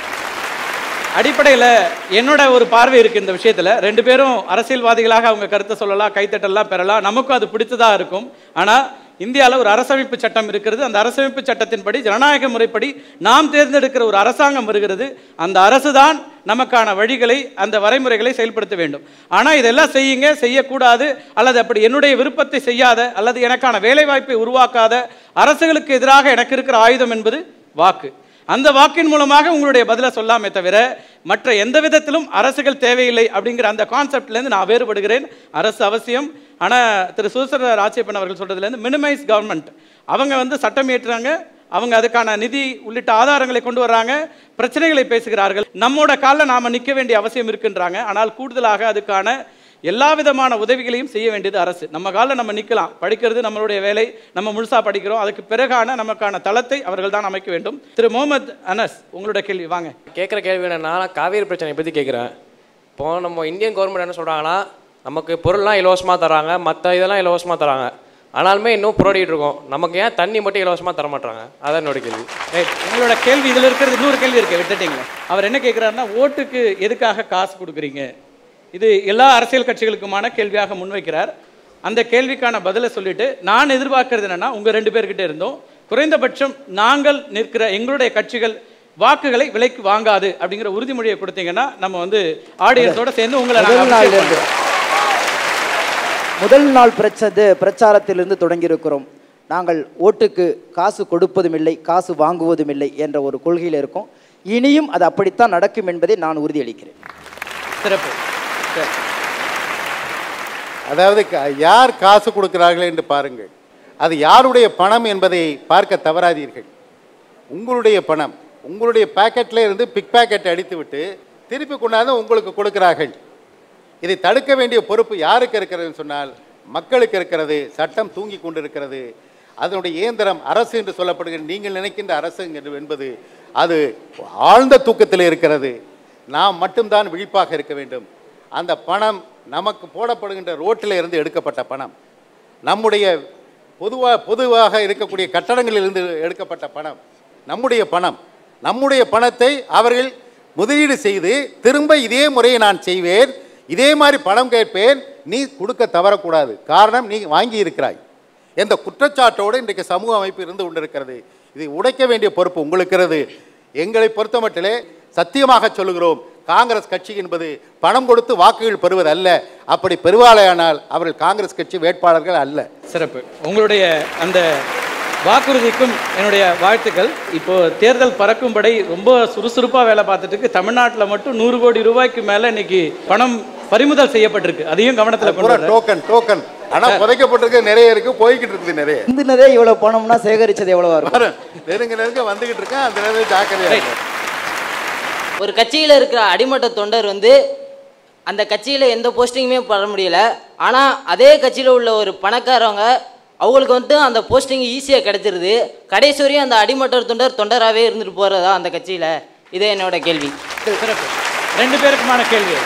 அடிப்படையில் என்னோட ஒரு பார்வை இருக்கு இந்த விஷயத்துல ரெண்டு பேரும் அரசியல்வாதிகளாக அவங்க கருத்தை சொல்லலாம் கைத்தட்டலாம் பெறலாம் நமக்கும் அது பிடிச்சதா இருக்கும் ஆனா இந்தியாவில் ஒரு அரசமைப்பு சட்டம் இருக்கிறது அந்த அரசமைப்பு சட்டத்தின்படி ஜனநாயக முறைப்படி நாம் தேர்ந்தெடுக்கிற ஒரு அரசாங்கம் வருகிறது அந்த அரசு தான் நமக்கான வழிகளை அந்த வரைமுறைகளை செயல்படுத்த வேண்டும் ஆனால் இதெல்லாம் செய்யுங்க செய்யக்கூடாது அல்லது அப்படி என்னுடைய விருப்பத்தை செய்யாத அல்லது எனக்கான வேலைவாய்ப்பை உருவாக்காத அரசுகளுக்கு எதிராக எனக்கு இருக்கிற ஆயுதம் என்பது வாக்கு அந்த வாக்கின் மூலமாக உங்களுடைய பதிலை சொல்லாமே தவிர மற்ற எந்த விதத்திலும் அரசுகள் தேவையில்லை அப்படிங்கிற அந்த கான்செப்ட்லேருந்து நான் வேறுபடுகிறேன் அரசு அவசியம் ஆனால் திரு சுதந்திர ராஜ்யப்பன் அவர்கள் சொல்றதுலேருந்து மினிமைஸ் கவர்மெண்ட் அவங்க வந்து சட்டம் இயற்றுறாங்க அவங்க அதுக்கான நிதி உள்ளிட்ட ஆதாரங்களை கொண்டு வர்றாங்க பிரச்சனைகளை பேசுகிறார்கள் நம்மோட காலில் நாம நிற்க வேண்டிய அவசியம் இருக்குன்றாங்க ஆனால் கூடுதலாக அதுக்கான எல்லா விதமான உதவிகளையும் செய்ய வேண்டியது அரசு நம்ம காலில் நம்ம நிற்கலாம் படிக்கிறது நம்மளுடைய வேலை நம்ம முழுசா படிக்கிறோம் அதுக்கு பிறகான நமக்கான தளத்தை அவர்கள் தான் அமைக்க வேண்டும் திரு முகமது அனஸ் உங்களோட கேள்வி வாங்க கேட்குற கேள்வி என்னன்னா நான் காவேரி பிரச்சனையை பற்றி கேட்குறேன் இப்போ நம்ம இந்தியன் கவர்மெண்ட் என்ன சொல்கிறாங்கன்னா நமக்கு பொருள்லாம் இலவசமாக தராங்க மற்ற இதெல்லாம் இலவசமாக தராங்க ஆனாலுமே இன்னும் புரோடிட்டு இருக்கோம் நமக்கு ஏன் தண்ணி மட்டும் இலவசமாக தர மாட்டாங்க அதான் என்னோட கேள்வி ரைட் உங்களோட கேள்வி இதில் இருக்கிறது இன்னொரு கேள்வி இருக்கு விட்டுட்டீங்க அவர் என்ன கேட்குறாருன்னா ஓட்டுக்கு எதுக்காக காசு கொடுக்குறீங்க இது எல்லா அரசியல் கட்சிகளுக்குமான கேள்வியாக முன்வைக்கிறார் அந்த கேள்விக்கான பதிலை சொல்லிட்டு நான் எதிர்பார்க்கறது என்னன்னா உங்க ரெண்டு பேர்கிட்ட இருந்தோம் குறைந்தபட்சம் நாங்கள் நிற்கிற எங்களுடைய கட்சிகள் வாக்குகளை விலைக்கு வாங்காது அப்படிங்கிற உறுதிமொழியை கொடுத்தீங்கன்னா நம்ம வந்து ஆடியன்ஸோட சேர்ந்து உங்களை நாங்க முதல் appreciate நாள்ல பண்றோம். முதல் நாள் பிரச்சது பிரச்சாரத்திலிருந்து தொடங்கியிருக்கிறோம் நாங்கள் ஓட்டுக்கு காசு கொடுப்பதும் இல்லை காசு வாங்குவதும் இல்லை என்ற ஒரு கொள்கையில் இருக்கோம் இனியும் அது அப்படித்தான் நடக்கும் என்பதை நான் உறுதியளிக்கிறேன் சிறப்பு சரி. அதாவது க- யார் காசு கொடுக்கிறார்கள் என்று பாருங்கள் அது யாருடைய பணம் என்பதை பார்க்க தவறாதீர்கள் உங்களுடைய பணம் உங்களுடைய பாக்கெட்ல இருந்து பிக் பாக்கெட் அடித்துவிட்டு திருப்பி கொண்டாந்து உங்களுக்கு கொடுக்கிறார்கள் இதை தடுக்க வேண்டிய பொறுப்பு யாருக்கு இருக்கிறதுன்னு சொன்னால் மக்களுக்கு இருக்கிறது சட்டம் தூங்கி கொண்டிருக்கிறது அதனுடைய இயந்திரம் அரசு என்று சொல்லப்படுகிற நீங்கள் நினைக்கின்ற அரசு என்று- என்பது அது ஆழ்ந்த தூக்கத்தில் இருக்கிறது நாம் மட்டும்தான் விழிப்பாக இருக்க வேண்டும் அந்த பணம் நமக்கு போடப்படுகின்ற ரோட்டில் இருந்து எடுக்கப்பட்ட பணம் நம்முடைய பொதுவாக பொதுவாக இருக்கக்கூடிய கட்டடங்களிலிருந்து எடுக்கப்பட்ட பணம் நம்முடைய பணம் நம்முடைய பணத்தை அவர்கள் முதலீடு செய்து திரும்ப இதே முறையை நான் செய்வேன் இதே மாதிரி பணம் கேட்பேன் நீ கொடுக்க தவறக்கூடாது காரணம் நீ வாங்கி இருக்கிறாய் என்ற குற்றச்சாட்டோடு இன்றைக்கு சமூக அமைப்பு இருந்து கொண்டிருக்கிறது இதை உடைக்க வேண்டிய பொறுப்பு உங்களுக்கு இருக்கிறது எங்களை பொறுத்தமட்டிலே சத்தியமாக சொல்லுகிறோம் காங்கிரஸ் கட்சி என்பது பணம் கொடுத்து வாக்குகள் பெறுவது அல்ல அப்படி பெறுவாளையானால் அவர்கள் காங்கிரஸ் கட்சி வேட்பாளர்கள் அல்ல சிறப்பு உங்களுடைய அந்த வாக்குறுதிக்கும் என்னுடைய வாழ்த்துக்கள் இப்போ தேர்தல் பறக்கும்படை ரொம்ப சுறுசுறுப்பா வேலை பார்த்துட்டு இருக்கு தமிழ்நாட்டில் மட்டும் நூறு கோடி ரூபாய்க்கு மேல இன்னைக்கு பணம் பறிமுதல் செய்யப்பட்டிருக்கு அதையும் கவனத்தில் கொண்டு பூரா வரேன். டோக்கன் டோக்கன் ஆனா புதைக்கப்பட்டிருக்கு நிறைய இருக்கு போய்கிட்டு இருக்குது நிறைய சிந்தினதே இவ்வளவு பணம்னா சேகரிச்சது எவ்வளவா இருக்கும் வரும். நெருங்க நெருங்க வந்துகிட்டு இருக்கேன் அந்த நேரத்தில் ஜாக்கிரதையா Right. இருங்க. ஒரு கட்சியில் இருக்கிற அடிமட்ட தொண்டர் வந்து அந்த கட்சியில் எந்த போஸ்டிங்குமே பெற முடியல ஆனால் அதே கட்சியில் உள்ள ஒரு பணக்காரவங்க அவங்களுக்கு வந்துட்டு அந்த போஸ்டிங் ஈஸியாக கிடைச்சிருது கடைசி வரையும் அந்த அடிமட்ட தொண்டர் தொண்டராகவே இருந்துட்டு போகிறதா அந்த கட்சியில் இதே என்னோட கேள்வி சிறப்பு ரெண்டு பேருக்குமான கேள்வி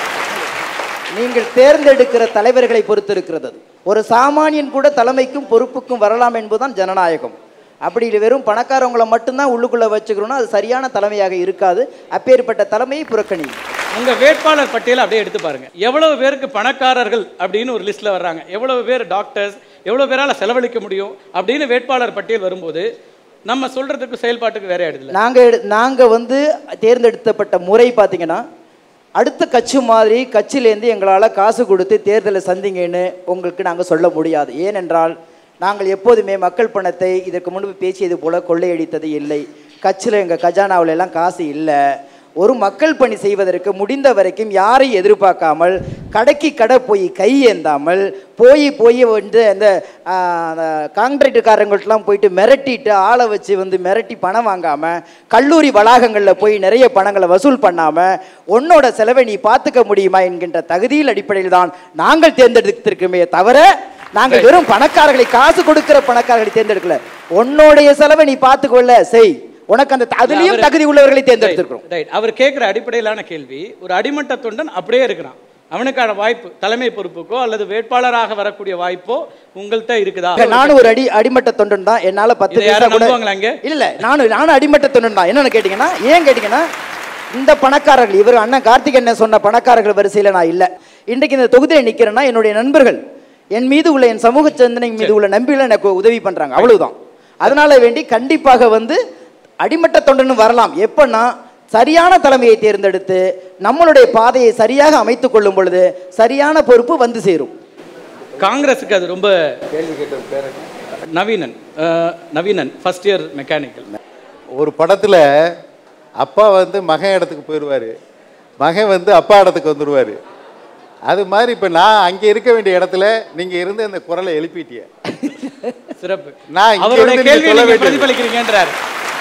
நீங்கள் தேர்ந்தெடுக்கிற தலைவர்களை பொறுத்து இருக்கிறது அது. ஒரு சாமானியன் கூட தலைமைக்கும் பொறுப்புக்கும் வரலாம் என்பதுதான் ஜனநாயகம் அப்படி இது வெறும் பணக்காரவங்களை மட்டும்தான் உள்ளுக்குள்ள வச்சுக்கிறோம்னா அது சரியான தலைமையாக இருக்காது அப்பேற்பட்ட தலைமையை புறக்கணி உங்க வேட்பாளர் பட்டியலை அப்படியே எடுத்து பாருங்க எவ்வளவு பேருக்கு பணக்காரர்கள் அப்படின்னு ஒரு லிஸ்ட்ல வர்றாங்க எவ்வளவு பேர் டாக்டர்ஸ் எவ்வளவு பேரால செலவழிக்க முடியும் அப்படின்னு வேட்பாளர் பட்டியல் வரும்போது நம்ம சொல்றதுக்கு செயல்பாட்டுக்கு வேற இடத்துல நாங்க எடு- நாங்க வந்து தேர்ந்தெடுத்தப்பட்ட முறை பார்த்தீங்கன்னா அடுத்த கட்சி மாதிரி கட்சியிலேருந்து எங்களால் காசு கொடுத்து தேர்தலை சந்திங்கன்னு உங்களுக்கு நாங்கள் சொல்ல முடியாது ஏனென்றால் நாங்கள் எப்போதுமே மக்கள் பணத்தை இதற்கு முன்பு பேசியது போல கொள்ளையடித்தது இல்லை கட்சியில் எங்கள் கஜானாவுல எல்லாம் காசு இல்லை ஒரு மக்கள் பணி செய்வதற்கு முடிந்த வரைக்கும் யாரை எதிர்பார்க்காமல் கடைக்கு கடை போய் கை ஏந்தாமல் போய் போய் வந்து அந்த ஆ, அந்த கான்ட்ராக்டுக்காரங்கள்ட்டலாம் போயிட்டு மிரட்டிட்டு ஆளை வச்சு வந்து மிரட்டி பணம் வாங்காமல் கல்லூரி வளாகங்களில் போய் நிறைய பணங்களை வசூல் பண்ணாமல் உன்னோட செலவை நீ பார்த்துக்க முடியுமா என்கின்ற தகுதியில் அடிப்படையில் தான் நாங்கள் தேர்ந்தெடுத்திருக்கோமே தவிர நாங்கள் வெறும் பணக்காரர்களை காசு கொடுக்கிற பணக்காரர்களை தேர்ந்தெடுக்கல உன்னுடைய செலவை நீ பார்த்துக்கொள்ள செய் உனக்கு அந்த அதுலயும் அவரு- தகுதி உள்ளவர்களை தேர்ந்தெடுத்திருக்கிறோம் ரைட் அவர் கேட்குற அடிப்படையிலான கேள்வி ஒரு அடிமட்ட தொண்டன் அப்படியே இருக்கிறான் அவனுக்கான வாய்ப்பு தலைமை பொறுப்புக்கோ அல்லது வேட்பாளராக வரக்கூடிய வாய்ப்போ உங்கள்கிட்ட இருக்குதா இல்ல, நானும் ஒரு அடி அடிமட்ட தொண்டன் தான் என்னால பத்து இதை பைசா யாரும் கூட நம்புவாங்களா இங்க? இல்ல இல்ல நானும் நானும் அடிமட்ட தொண்டன் தான் என்னன்னு கேட்டீங்கன்னா ஏன் கேட்டீங்கன்னா இந்த பணக்காரர்கள் இவர் அண்ணன் கார்த்திக் அண்ணன் சொன்ன பணக்காரர்கள் வரிசையில நான் இல்ல இன்றைக்கு இந்த தொகுதியில் நிக்கிறேன்னா என்னுடைய நண்பர்கள் என் மீது உள்ள என் சமூக சிந்தனை மீது உள்ள நம்பிக்கையில எனக்கு உதவி பண்றாங்க அவ்வளவுதான் அதனால வேண்டி கண்டிப்பாக வந்து அடிமட்ட தொண்டன்னு வரலாம் எப்பன்னா சரியான தலைமையை தேர்ந்தெடுத்து நம்மளுடைய பாதையை சரியாக அமைத்துக் கொள்ளும் பொழுது சரியான பொறுப்பு வந்து சேரும் காங்கிரஸுக்கு அது ரொம்ப நவீனன் அஹ், நவீனன் ஃபர்ஸ்ட் இயர் மெக்கானிக்கல் ஒரு படத்துல அப்பா வந்து மகன் இடத்துக்கு போயிடுவாரு மகன் வந்து அப்பா இடத்துக்கு வந்துடுவாரு அது மாதிரி இப்ப நான் அங்க இருக்க வேண்டிய இடத்துல நீங்க இருந்து அந்த குரலை எழுப்பிட்டிய சிறப்பு நான் இங்க அவருடைய இருந்து கேள்வி நீங்க சொல்ல நீங்க வேண்டியது. பிரதிபலிக்கிறீங்கன்றார்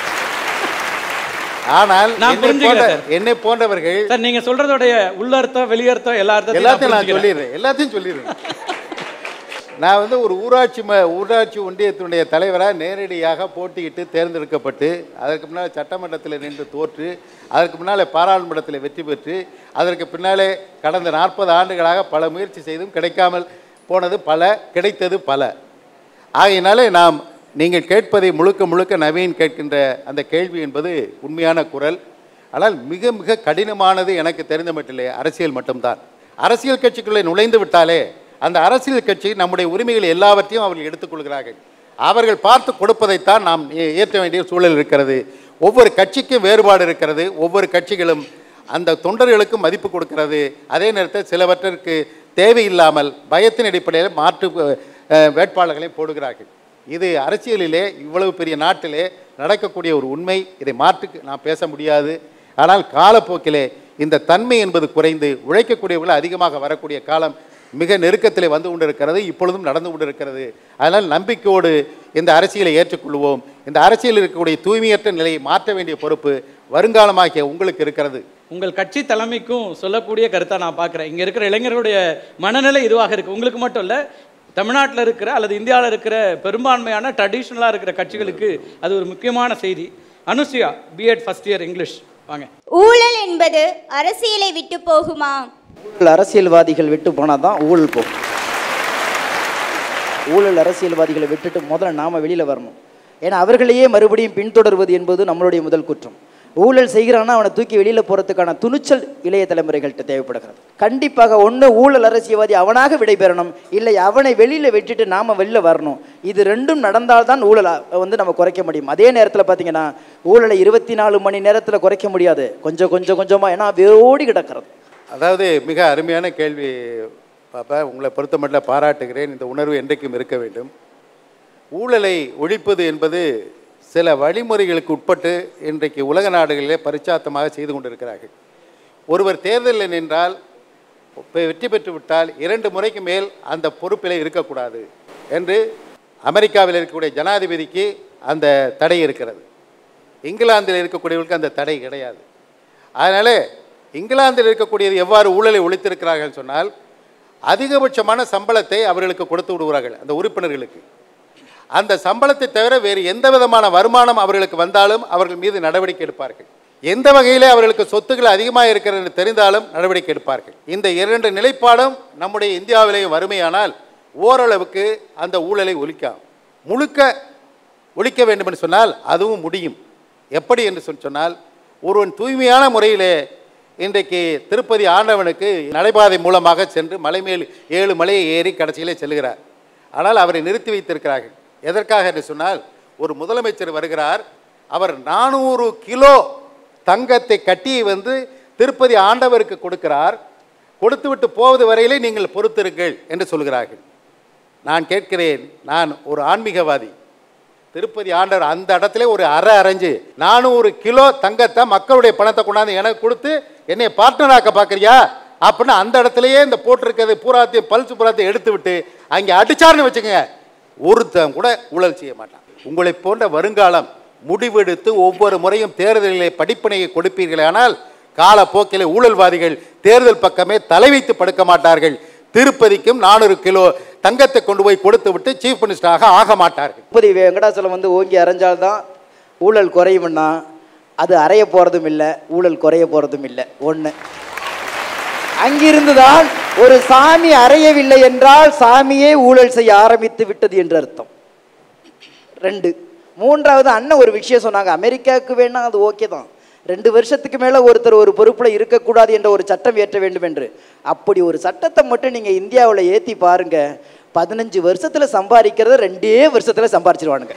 ஆனால் நான் என்னை புரிஞ்சுக்கிறேன் போன்ற- சார். என்னை போன்றவர்கள் சார் நீங்க சொல்றதோடைய உள்ளர்த்தம் வெளியர்த்தம் எல்லா அர்த்தத்தையும் எல்லாத்தையும் நான் புரிஞ்சுக்கிறேன். சொல்லிடுறேன் எல்லாத்தையும் சொல்லிடுறேன் நான் வந்து ஒரு ஊராட்சி ம ஊராட்சி ஒன்றியத்தினுடைய தலைவராக நேரடியாக போட்டியிட்டு தேர்ந்தெடுக்கப்பட்டு அதற்கு முன்னால் சட்டமன்றத்தில் நின்று தோற்று அதற்கு முன்னால் பாராளுமன்றத்தில் வெற்றி பெற்று அதற்கு பின்னாலே கடந்த நாற்பது ஆண்டுகளாக பல முயற்சி செய்தும் கிடைக்காமல் போனது பல கிடைத்தது பல ஆகையினாலே நாம் நீங்கள் கேட்பதை முழுக்க முழுக்க நவீன் கேட்கின்ற அந்த கேள்வி என்பது உண்மையான குரல் ஆனால் மிக மிக கடினமானது எனக்கு தெரிந்த மட்டிலே அரசியல் மட்டும்தான் அரசியல் கட்சிக்குள்ளே நுழைந்து விட்டாலே அந்த அரசியல் கட்சி நம்முடைய உரிமைகள் எல்லாவற்றையும் அவர்கள் எடுத்துக்கொள்கிறார்கள் அவர்கள் பார்த்து கொடுப்பதைத்தான் நாம் ஏ- ஏற்ற வேண்டிய சூழல் இருக்கிறது ஒவ்வொரு கட்சிக்கும் வேறுபாடு இருக்கிறது ஒவ்வொரு கட்சிகளும் அந்த தொண்டர்களுக்கு மதிப்பு கொடுக்கிறது அதே நேரத்தில் சிலவற்றிற்கு தேவையில்லாமல் பயத்தின் அடிப்படையில் மாற்று அஹ், வேட்பாளர்களை போடுகிறார்கள் இது அரசியலிலே இவ்வளவு பெரிய நாட்டிலே நடக்கக்கூடிய ஒரு உண்மை இதை மாற்று நான் பேச முடியாது ஆனால் காலப்போக்கிலே இந்த தன்மை என்பது குறைந்து உழைக்கக்கூடியவர்கள் அதிகமாக வரக்கூடிய காலம் மிக நெருக்கத்திலே வந்து கொண்டிருக்கிறது இப்பொழுதும் நடந்து கொண்டிருக்கிறது அதனால் நம்பிக்கையோடு இந்த அரசியலை ஏற்றுக்கொள்வோம் இந்த அரசியலில் இருக்கக்கூடிய தூய்மையற்ற நிலையை மாற்ற வேண்டிய பொறுப்பு வருங்காலமாகிய உங்களுக்கு இருக்கிறது உங்கள் கட்சி தலைமைக்கும் சொல்லக்கூடிய கருத்தா நான் பார்க்குறேன் இங்க இருக்கிற இளைஞர்களுடைய மனநிலை இதுவாக இருக்கு உங்களுக்கு மட்டும் இல்ல தமிழ்நாட்டில் இருக்கிற அல்லது இந்தியாவில் இருக்கிற பெரும்பான்மையான ட்ரெடிஷ்னலாக இருக்கிற கட்சிகளுக்கு அது ஒரு முக்கியமான செய்தி Anusuya B Ed first year English வாங்க ஊழல் என்பது அரசியலை விட்டு போகுமா ஊழல் அரசியல்வாதிகள் விட்டு போனால் தான் ஊழல் போகும் ஊழல் அரசியல்வாதிகளை விட்டுட்டு முதல்ல நாம வெளியில வரணும் ஏன்னா அவர்களையே மறுபடியும் பின்தொடர்வது என்பது நம்மளுடைய முதல் குற்றம் ஊழல் செய்கிறான்னா அவனை தூக்கி வெளியில் போகிறதுக்கான துணிச்சல் இளைய தலைமுறைகள்கிட்ட தேவைப்படுகிறது கண்டிப்பாக ஒன்று ஊழல் அரசியல்வாதி அவனாக விடைபெறணும் இல்லை அவனை வெளியில் விட்டுட்டு நாம் வெளில வரணும் இது ரெண்டும் நடந்தால்தான் ஊழலை வந்து நம்ம குறைக்க முடியும் அதே நேரத்தில் பார்த்தீங்கன்னா ஊழலை இருபத்தி நாலு மணி நேரத்தில் குறைக்க முடியாது கொஞ்சம் கொஞ்சம் கொஞ்சமாக ஏன்னா வேரோடி கிடக்கிறது அதாவது மிக அருமையான கேள்வி பாப்பா உங்களை பொறுத்தமட்டில் பாராட்டுகிறேன் இந்த உணர்வு என்றைக்கும் இருக்க வேண்டும் ஊழலை ஒழிப்பது என்பது சில வழிமுறைகளுக்கு உட்பட்டு இன்றைக்கு உலக நாடுகளிலே பரிச்சாத்தமாக செய்து கொண்டிருக்கிறார்கள் ஒருவர் தேர்தலில் நின்றால் இப்ப வெற்றி பெற்று விட்டால் இரண்டு முறைக்கு மேல் அந்த பொறுப்பில் இருக்கக்கூடாது என்று அமெரிக்காவில் இருக்கக்கூடிய ஜனாதிபதிக்கு அந்த தடை இருக்கிறது இங்கிலாந்தில் இருக்கக்கூடியவர்களுக்கு அந்த தடை கிடையாது அதனால் இங்கிலாந்தில் இருக்கக்கூடியது எவ்வாறு ஊழலை ஒழித்திருக்கிறார்கள் சொன்னால் அதிகபட்சமான சம்பளத்தை அவர்களுக்கு கொடுத்து விடுகிறார்கள் அந்த உறுப்பினர்களுக்கு அந்த சம்பளத்தை தவிர வேறு எந்த விதமான வருமானம் அவர்களுக்கு வந்தாலும் அவர்கள் மீது நடவடிக்கை எடுப்பார்கள் எந்த வகையிலே அவர்களுக்கு சொத்துக்கள் அதிகமாக இருக்கிறது என்று தெரிந்தாலும் நடவடிக்கை எடுப்பார்கள் இந்த இரண்டு நிலைப்பாடும் நம்முடைய இந்தியாவிலேயும் வறுமையானால் ஓரளவுக்கு அந்த ஊழலை ஒழிக்கலாம் முழுக்க ஒழிக்க வேண்டும் என்று சொன்னால் அதுவும் முடியும் எப்படி என்று சொல்லி சொன்னால் ஒருவன் தூய்மையான முறையிலே இன்றைக்கு திருப்பதி ஆண்டவனுக்கு நடைபாதை மூலமாக சென்று மலை மேல் ஏழு மலையை ஏறி கடைசியிலே செல்கிறார் ஆனால் அவரை நிறுத்தி வைத்திருக்கிறார்கள் எதற்காக என்று சொன்னால் ஒரு முதலமைச்சர் வருகிறார் அவர் நானூறு கிலோ தங்கத்தை கட்டி வந்து திருப்பதி ஆண்டவருக்கு கொடுக்கிறார் கொடுத்துவிட்டு போவது வரையிலே நீங்கள் பொறுத்திருங்கள் என்று சொல்கிறார்கள் நான் கேட்கிறேன் நான் ஒரு ஆன்மீகவாதி திருப்பதி ஆண்டவர் அந்த இடத்துல ஒரு அரை அரைஞ்சு நானூறு கிலோ தங்கத்தை மக்களுடைய பணத்தை கொண்டாந்து எனக்கு கொடுத்து என்னை பார்ட்னராக்க பார்க்குறியா அப்படின்னு அந்த இடத்துலயே இந்த போட்டிருக்கிறது பூராத்தையும் பல்சு பூராத்தையும் எடுத்து விட்டு அங்கே அடிச்சாருன்னு வச்சுக்கோங்க ஒருத்தன் கூட ஊழல் செய்ய மாட்டான் உங்களை போன்ற வருங்காலம் முடிவெடுத்து ஒவ்வொரு முறையும் தேர்தலிலே படிப்பினையை கொடுப்பீர்களே ஆனால் காலப்போக்கிலே ஊழல்வாதிகள் தேர்தல் பக்கமே தலை வைத்து படுக்க மாட்டார்கள் திருப்பதிக்கும் நானூறு கிலோ தங்கத்தை கொண்டு போய் கொடுத்து விட்டு சீஃப் மினிஸ்டராக ஆக மாட்டார்கள் திருப்பதி வெங்கடாச்சலம் வந்து ஓங்கி அரைஞ்சால்தான் ஊழல் குறையும்னா அது அறைய போகிறதும் இல்லை ஊழல் குறைய போகிறதும் இல்லை ஒன்று அங்கிருந்து தான் ஒரு சாமி அறையவில்லை என்றால் சாமியே ஊழல் செய்ய ஆரம்பித்து விட்டது என்று அர்த்தம் ரெண்டு மூன்றாவது அண்ணன் ஒரு விஷயம் சொன்னாங்க அமெரிக்காவுக்கு வேணா அது ஓகே தான் ரெண்டு வருஷத்துக்கு மேலே ஒருத்தர் ஒரு பொறுப்பில் இருக்கக்கூடாது என்ற ஒரு சட்டம் இயற்ற வேண்டும் என்று அப்படி ஒரு சட்டத்தை மட்டும் நீங்கள் இந்தியாவில் ஏற்றி பாருங்க பதினஞ்சு வருஷத்தில் சம்பாதிக்கிறத ரெண்டே வருஷத்தில் சம்பாரிச்சிருவானுங்க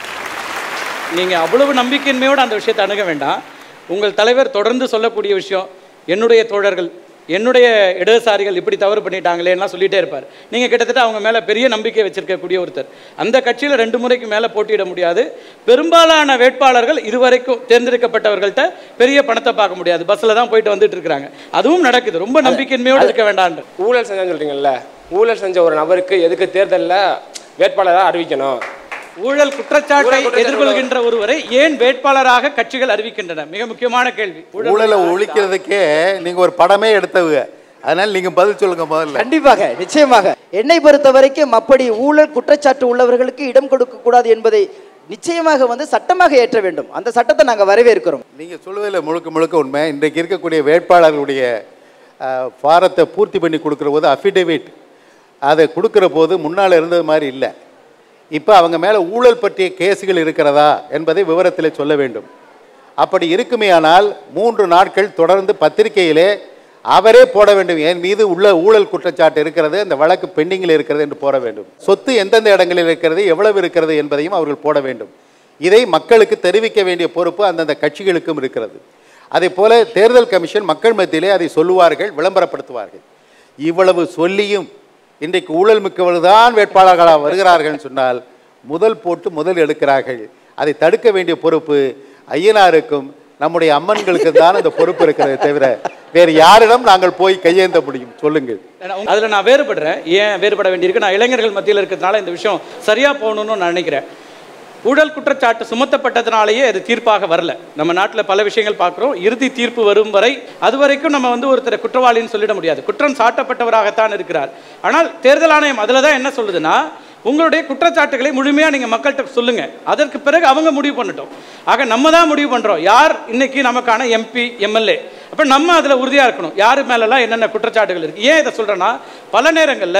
நீங்க அவ்வளவு நம்பிக்கையின்மையோடு அந்த விஷயத்தை அணுக வேண்டாம் உங்கள் தலைவர் தொடர்ந்து சொல்லக்கூடிய விஷயம் என்னுடைய தோழர்கள் என்னுடைய இடதுசாரிகள் இப்படி தவறு பண்ணிட்டாங்களேன்னா சொல்லிட்டே இருப்பார் நீங்க கிட்டத்தட்ட அவங்க மேல பெரிய நம்பிக்கை வச்சிருக்கக்கூடிய ஒருத்தர் அந்த கட்சியில ரெண்டு முறைக்கு மேல போட்டியிட முடியாது பெரும்பாலான வேட்பாளர்கள் இதுவரைக்கும் தேர்ந்தெடுக்கப்பட்டவர்கள்ட்ட பெரிய பணத்தை பார்க்க முடியாது பஸ்ல தான் போயிட்டு வந்துட்டு இருக்காங்க அதுவும் நடக்குது ரொம்ப நம்பிக்கையின்மையோடு இருக்க வேண்டாம் ஊழல் செஞ்சான்னு சொல்றீங்கல்ல ஊழல் செஞ்ச ஒரு நபருக்கு எதுக்கு தேர்தலில் வேட்பாளராக அறிவிக்கணும் ஊழல் குற்றச்சாட்டை எதிர்கொள்கின்ற ஒருவரை ஏன் வேட்பாளராக கட்சிகள் அறிவிக்கின்றன மிக முக்கியமான கேள்வி ஊழலை ஒழிக்கிறதுக்கே நீங்க ஒரு படமே எடுத்தவங்க அதனால நீங்க பதில் சொல்லுங்க முதல்ல கண்டிப்பாக நிச்சயமாக என்னை பொறுத்த வரைக்கும் அப்படி ஊழல் குற்றச்சாட்டு உள்ளவர்களுக்கு இடம் கொடுக்க கூடாது என்பதை நிச்சயமாக வந்து சட்டமாக ஏற்ற வேண்டும் அந்த சட்டத்தை நாங்கள் வரவேற்கிறோம் நீங்க சொல்லுவதில் முழுக்க முழுக்க உண்மை இன்றைக்கு இருக்கக்கூடிய வேட்பாளர்களுடைய அஹ், ஃபாரத்தை பூர்த்தி பண்ணி கொடுக்குற போது அஃபிடேவிட் அதை கொடுக்குற போது முன்னால் இருந்தது மாதிரி இல்லை இப்போ அவங்க மேலே ஊழல் பற்றிய கேஸுகள் இருக்கிறதா என்பதை விவரத்தில் சொல்ல வேண்டும் அப்படி இருக்குமேயானால் மூன்று நாட்கள் தொடர்ந்து பத்திரிகையிலே அவரே போட வேண்டும் என் மீது உள்ள ஊழல் குற்றச்சாட்டு இருக்கிறது அந்த வழக்கு பெண்டிங்கில் இருக்கிறது என்று போட வேண்டும் சொத்து எந்தெந்த இடங்களில் இருக்கிறது எவ்வளவு இருக்கிறது என்பதையும் அவர்கள் போட வேண்டும் இதை மக்களுக்கு தெரிவிக்க வேண்டிய பொறுப்பு அந்தந்த கட்சிகளுக்கும் இருக்கிறது அதே போல தேர்தல் கமிஷன் மக்கள் மத்தியிலே அதை சொல்லுவார்கள் விளம்பரப்படுத்துவார்கள் இவ்வளவு சொல்லியும் இன்றைக்கு ஊழல் மிக்கவர்கள் தான் வேட்பாளர்களாக வருகிறார்கள் சொன்னால் முதல் போட்டு முதல் எடுக்கிறார்கள் அதை தடுக்க வேண்டிய பொறுப்பு ஐயனாருக்கும் நம்முடைய அம்மன்களுக்கு தான் அந்த பொறுப்பு இருக்கிறது தவிர வேறு யாரிடம் நாங்கள் போய் கையேந்த முடியும் சொல்லுங்கள் அதுல நான் வேறுபடுறேன் ஏன் வேறுபட வேண்டியிருக்கு நான் இளைஞர்கள் மத்தியில் இருக்கிறதுனால இந்த விஷயம் சரியா போகணும்னு நான் நினைக்கிறேன் ஊழல் குற்றச்சாட்டு சுமத்தப்பட்டதுனாலேயே அது தீர்ப்பாக வரல நம்ம நாட்டில் பல விஷயங்கள் பார்க்குறோம் இறுதி தீர்ப்பு வரும் வரை அது வரைக்கும் நம்ம வந்து ஒருத்தரை குற்றவாளின்னு சொல்லிட முடியாது குற்றம் சாட்டப்பட்டவராகத்தான் இருக்கிறார் ஆனால் தேர்தல் ஆணையம் அதில் தான் என்ன சொல்லுதுன்னா உங்களுடைய குற்றச்சாட்டுகளை முழுமையாக நீங்கள் மக்கள்கிட்ட சொல்லுங்க அதற்கு பிறகு அவங்க முடிவு பண்ணட்டும் ஆக நம்ம தான் முடிவு பண்ணுறோம் யார் இன்னைக்கு நமக்கான எம்பி எம்எல்ஏ அப்போ நம்ம அதில் உறுதியாக இருக்கணும் யார் மேலெல்லாம் என்னென்ன குற்றச்சாட்டுகள் இருக்குது ஏன் இதை சொல்கிறேன்னா பல நேரங்களில்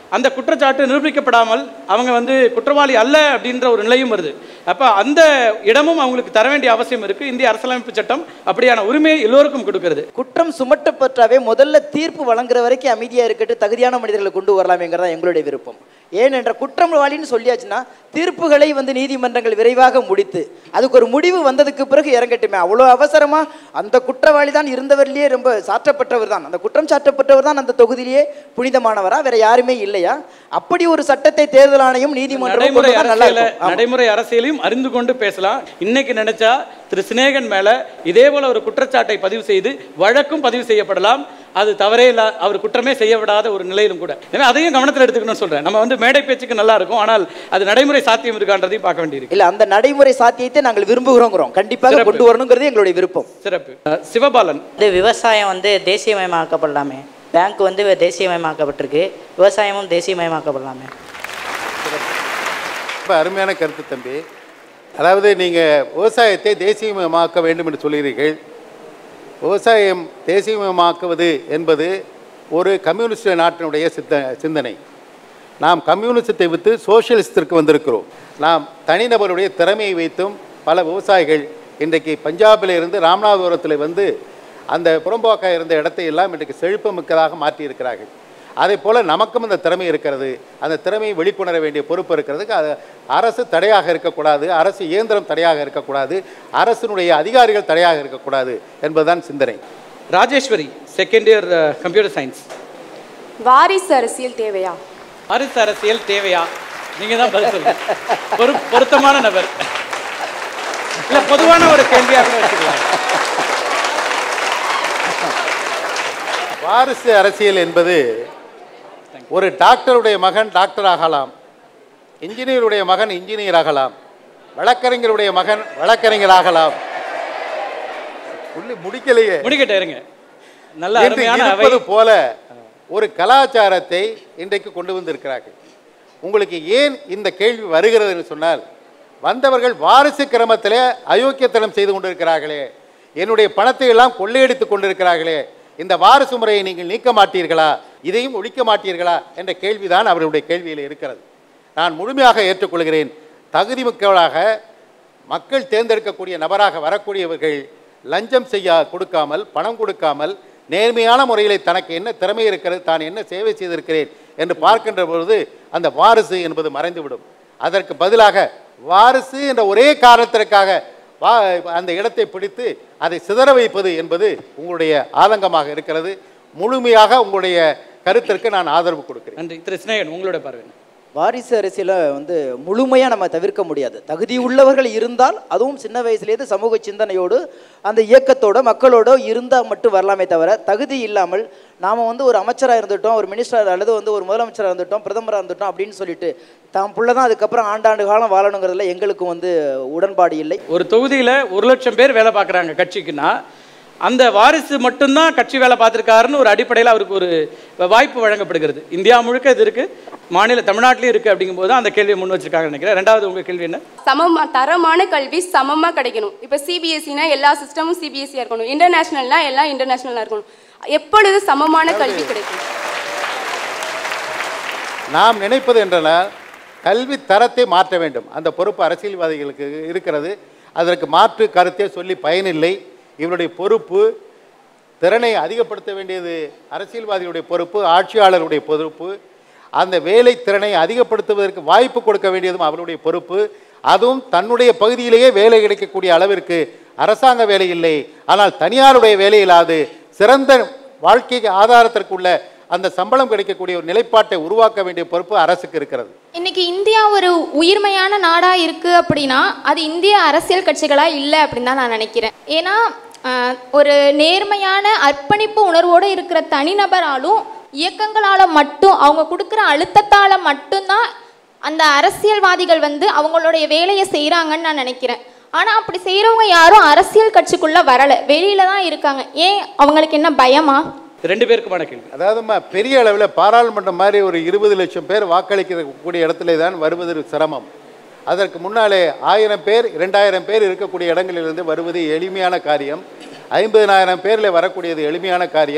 அந்த குற்றச்சாட்டு நிரூபிக்கப்படாமல் அவங்க வந்து குற்றவாளி அல்ல அப்படின்ற ஒரு நிலையும் வருது அப்போ அந்த இடமும் அவங்களுக்கு தர வேண்டிய அவசியம் இருக்குது இந்திய அரசியலமைப்பு சட்டம் அப்படியான உரிமையை எல்லோருக்கும் கொடுக்கிறது குற்றம் சுமட்டப்பட்டாவே முதல்ல தீர்ப்பு வழங்குற வரைக்கும் அமைதியா இருக்கட்டு தகுதியான மனிதர்களை கொண்டு வரலாமேங்கிறதா எங்களுடைய விருப்பம் ஏனென்ற குற்றவாளின்னு சொல்லியாச்சுன்னா தீர்ப்புகளை வந்து நீதிமன்றங்கள் விரைவாக முடித்து அதுக்கு ஒரு முடிவு வந்ததுக்கு பிறகு இறங்கட்டுமே அவ்வளோ அவசரமா அந்த குற்றவாளி தான் இருந்தவரிலேயே ரொம்ப சாற்றப்பட்டவர் தான் அந்த குற்றம் சாட்டப்பட்டவர் தான் அந்த தொகுதியிலேயே புனிதமானவரா வேற யாருமே இல்லையா அப்படி ஒரு சட்டத்தை தேர்தல் ஆணையம் நீதிமன்றம் நடைமுறை கொண்டு வந்தா நல்லா அரசியல இருக்கும் ஆமா. நடைமுறை அரசியலையும் அறிந்து கொண்டு பேசலாம் இன்னைக்கு நினைச்சா திரு சினேகன் மேல இதே போல ஒரு குற்றச்சாட்டை பதிவு செய்து வழக்கும் பதிவு செய்யப்படலாம் அது தவறே இல்ல அவர் குற்றமே செய்ய விடாத ஒரு நிலையிலும் கூட எனவே அதையும் கவனத்தில் எடுத்துக்கணும்னு சொல்றேன் நம்ம வந்து மேடை பேச்சுக்கு நல்லா இருக்கும் ஆனால் அது நடைமுறை சாத்தியம் இருக்கான்றதையும் பார்க்க வேண்டியிருக்கு இல்ல அந்த நடைமுறை சாத்தியத்தை நாங்கள் விரும்புகிறோங்கிறோம் கண்டிப்பாக சிறப்பு. கொண்டு வரணுங்கிறது எங்களுடைய விருப்பம் சிறப்பு அஹ், சிவபாலன் வந்து விவசாயம் வந்து தேசியமயமாக்கப்படலாமே பேங்க் வந்து தேசியமயமாக்கப்பட்டிருக்கு விவசாயமும் தேசியமயமாக்கப்படலாமே ரொம்ப அருமையான கருத்து தம்பி அதாவது நீங்கள் விவசாயத்தை தேசியமயமாக்க வேண்டும் என்று சொல்கிறீர்கள் விவசாயம் தேசியமயமாக்குவது என்பது ஒரு கம்யூனிஸ்ட் நாட்டினுடைய சித்த சிந்தனை நாம் கம்யூனிசத்தை விட்டு சோசியலிசத்திற்கு வந்திருக்கிறோம் நாம் தனிநபருடைய திறமையை வைத்தும் பல விவசாயிகள் இன்றைக்கு பஞ்சாபில் இருந்து ராமநாதபுரத்தில் வந்து அந்த புறம்போக்காக இருந்த இடத்தை எல்லாம் இன்றைக்கு செழிப்புமிக்கதாக மாற்றியிருக்கிறார்கள் அதே போல் நமக்கும் அந்த திறமை இருக்கிறது அந்த திறமையை வெளிக்கொணர வேண்டிய பொறுப்பு இருக்கிறதுக்கு அது அரசு தடையாக இருக்கக்கூடாது அரசு இயந்திரம் தடையாக இருக்கக்கூடாது அரசினுடைய அதிகாரிகள் தடையாக இருக்கக்கூடாது என்பதுதான் சிந்தனை Rajeswari second year computer science வாரிசு அரசியல் தேவையா அரசு அரசியல் தேவையா நீங்க தான் பதில் சொல்லுங்க பொரு பொருத்தமான நபர் இல்ல பொதுவான ஒரு கேள்வியாக கூட வச்சுக்கலாம் வாரிசு அரசியல் என்பது ஒரு டாக்டருடைய மகன் டாக்டர் ஆகலாம் இன்ஜினியருடைய மகன் இன்ஜினியர் ஆகலாம் வழக்கறிஞருடைய மகன் வழக்கறிஞர் ஆகலாம் உள்ளி முடிக்கலையே முடிக்கட்ட இருங்க நல்ல என்று அருமையான அவை இருப்பது போல ஒரு கலாச்சாரத்தை இன்றைக்கு கொண்டு வந்திருக்கிறார்கள் உங்களுக்கு ஏன் இந்த கேள்வி வருகிறது என்று சொன்னால் வந்தவர்கள் வாரிசு கிரமத்திலே அயோக்கியத்தனம் செய்து கொண்டிருக்கிறார்களே என்னுடைய பணத்தை எல்லாம் கொள்ளையடித்து கொண்டிருக்கிறார்களே இந்த வாரிசு முறையை நீங்கள் நீக்க மாட்டீர்களா இதையும் ஒழிக்க மாட்டீர்களா என்ற கேள்விதான் அவருடைய கேள்வியில் இருக்கிறது நான் முழுமையாக ஏற்றுக்கொள்கிறேன் தகுதிமிக்கவளாக மக்கள் தேர்ந்தெடுக்கக்கூடிய நபராக வரக்கூடியவர்கள் லஞ்சம் செய்ய கொடுக்காமல் பணம் கொடுக்காமல் நேர்மையான முறையில் தனக்கு என்ன திறமை இருக்கிறது தான் என்ன சேவை செய்திருக்கிறேன் என்று பார்க்கின்ற பொழுது அந்த வாரிசு என்பது மறைந்துவிடும் அதற்கு பதிலாக வாரிசு என்ற ஒரே காரணத்திற்காக வா அந்த இடத்தை பிடித்து அதை சிதற வைப்பது என்பது உங்களுடைய ஆதங்கமாக இருக்கிறது முழுமையாக உங்களுடைய கருத்திற்கு நான் ஆதரவு கொடுக்கிறேன் நன்றி திரு சினேகன் உங்களோட பார்வை என்ன? வாரிசு அரசியலை வந்து முழுமையாக நம்ம தவிர்க்க முடியாது தகுதி உள்ளவர்கள் இருந்தால் அதுவும் சின்ன வயசுலேருந்து சமூக சிந்தனையோடு அந்த இயக்கத்தோட மக்களோட இருந்தால் மட்டும் வரலாமே தவிர தகுதி இல்லாமல் நாம் வந்து ஒரு அமைச்சராக இருந்துட்டோம் ஒரு மினிஸ்டர் அல்லது வந்து ஒரு முதலமைச்சராக இருந்துட்டோம் பிரதமராக இருந்துட்டோம் அப்படின்னு சொல்லிட்டு தான் புள்ள தான் அதுக்கப்புறம் ஆண்டாண்டு காலம் வாழணுங்கிறதுல எங்களுக்கு வந்து உடன்பாடு இல்லை ஒரு தொகுதியில ஒரு லட்சம் பேர் வேலை பார்க்குறாங்க கட்சிக்குன்னா அந்த வாரிசு மட்டும்தான் கட்சி வேலை பார்த்துருக்காருன்னு ஒரு அடிப்படையில் அவருக்கு ஒரு வாய்ப்பு வழங்கப்படுகிறது இந்தியா முழுக்க இது இருக்கு மாநில தமிழ்நாட்டிலையும் இருக்கு அப்படிங்கும்போது தான் அந்த கேள்வியை முன் வச்சிருக்காங்கன்னு நினைக்கிறேன் ரெண்டாவது உங்க கேள்வி என்ன சமமா தரமான கல்வி சமமா கிடைக்கணும் இப்போ சிபிஎஸ்சினா எல்லா சிஸ்டமும் சிபிஎஸ்சியா இருக்கணும் இன்டர்நேஷனல்னா எல்லாம் இன்டர்நேஷனலா இருக்கணும் எப்பொழுது சமமான கல்வி கிடைக்கும் நாம் நினைப்பது என்றால் கல்வி தரத்தை மாற்ற வேண்டும் அந்த பொறுப்பு அரசியல்வாதிகளுக்கு இருக்கிறது அதற்கு மாற்று கருத்தை சொல்லி பயனில்லை இவருடைய பொறுப்பு திறனை அதிகப்படுத்த வேண்டியது அரசியல்வாதிகளுடைய பொறுப்பு ஆட்சியாளருடைய பொறுப்பு அந்த வேலை திறனை அதிகப்படுத்துவதற்கு வாய்ப்பு கொடுக்க வேண்டியதும் அவருடைய பொறுப்பு அதுவும் தன்னுடைய பகுதியிலேயே வேலை கிடைக்கக்கூடிய அளவிற்கு அரசாங்க வேலை இல்லை ஆனால் தனியாருடைய வேலையில்லாது சிறந்த வாழ்க்கைக்கு ஆதாரத்திற்குள்ள அந்த சம்பளம் கிடைக்கக்கூடிய ஒரு நிலைப்பாட்டை உருவாக்க வேண்டிய பொறுப்பு அரசுக்கு இருக்கிறது இன்னைக்கு இந்தியா ஒரு உயிர்மையான நாடா இருக்கு அப்படின்னா அது இந்திய அரசியல் கட்சிகளா இல்லை அப்படின்னு தான் நான் நினைக்கிறேன் ஏன்னா ஆஹ், ஒரு நேர்மையான அர்ப்பணிப்பு உணர்வோடு இருக்கிற தனிநபராலும் இயக்கங்களால மட்டும் அவங்க கொடுக்குற அழுத்தத்தால மட்டும்தான் அந்த அரசியல்வாதிகள் வந்து அவங்களுடைய வேலையை செய்கிறாங்கன்னு நான் நினைக்கிறேன் ஆனால் அப்படி செய்கிறவங்க யாரும் அரசியல் கட்சிக்குள்ள வரல வெளியில தான் இருக்காங்க ஏன் அவங்களுக்கு என்ன பயமா ரெண்டு பேருக்குமான கேள்வி அதாவதுமா பெரிய அளவில் பாராளுமன்றம் மாதிரி ஒரு இருபது லட்சம் பேர் வாக்களிக்கக்கூடிய இடத்துல தான் வருவது சிரமம் அதற்கு முன்னாலே ஆயிரம் பேர் இரண்டாயிரம் பேர் இருக்கக்கூடிய இடங்களிலிருந்து வருவது எளிமையான காரியம் ஐம்பதினாயிரம் பேரில் வரக்கூடியது எளிமையான காரியம்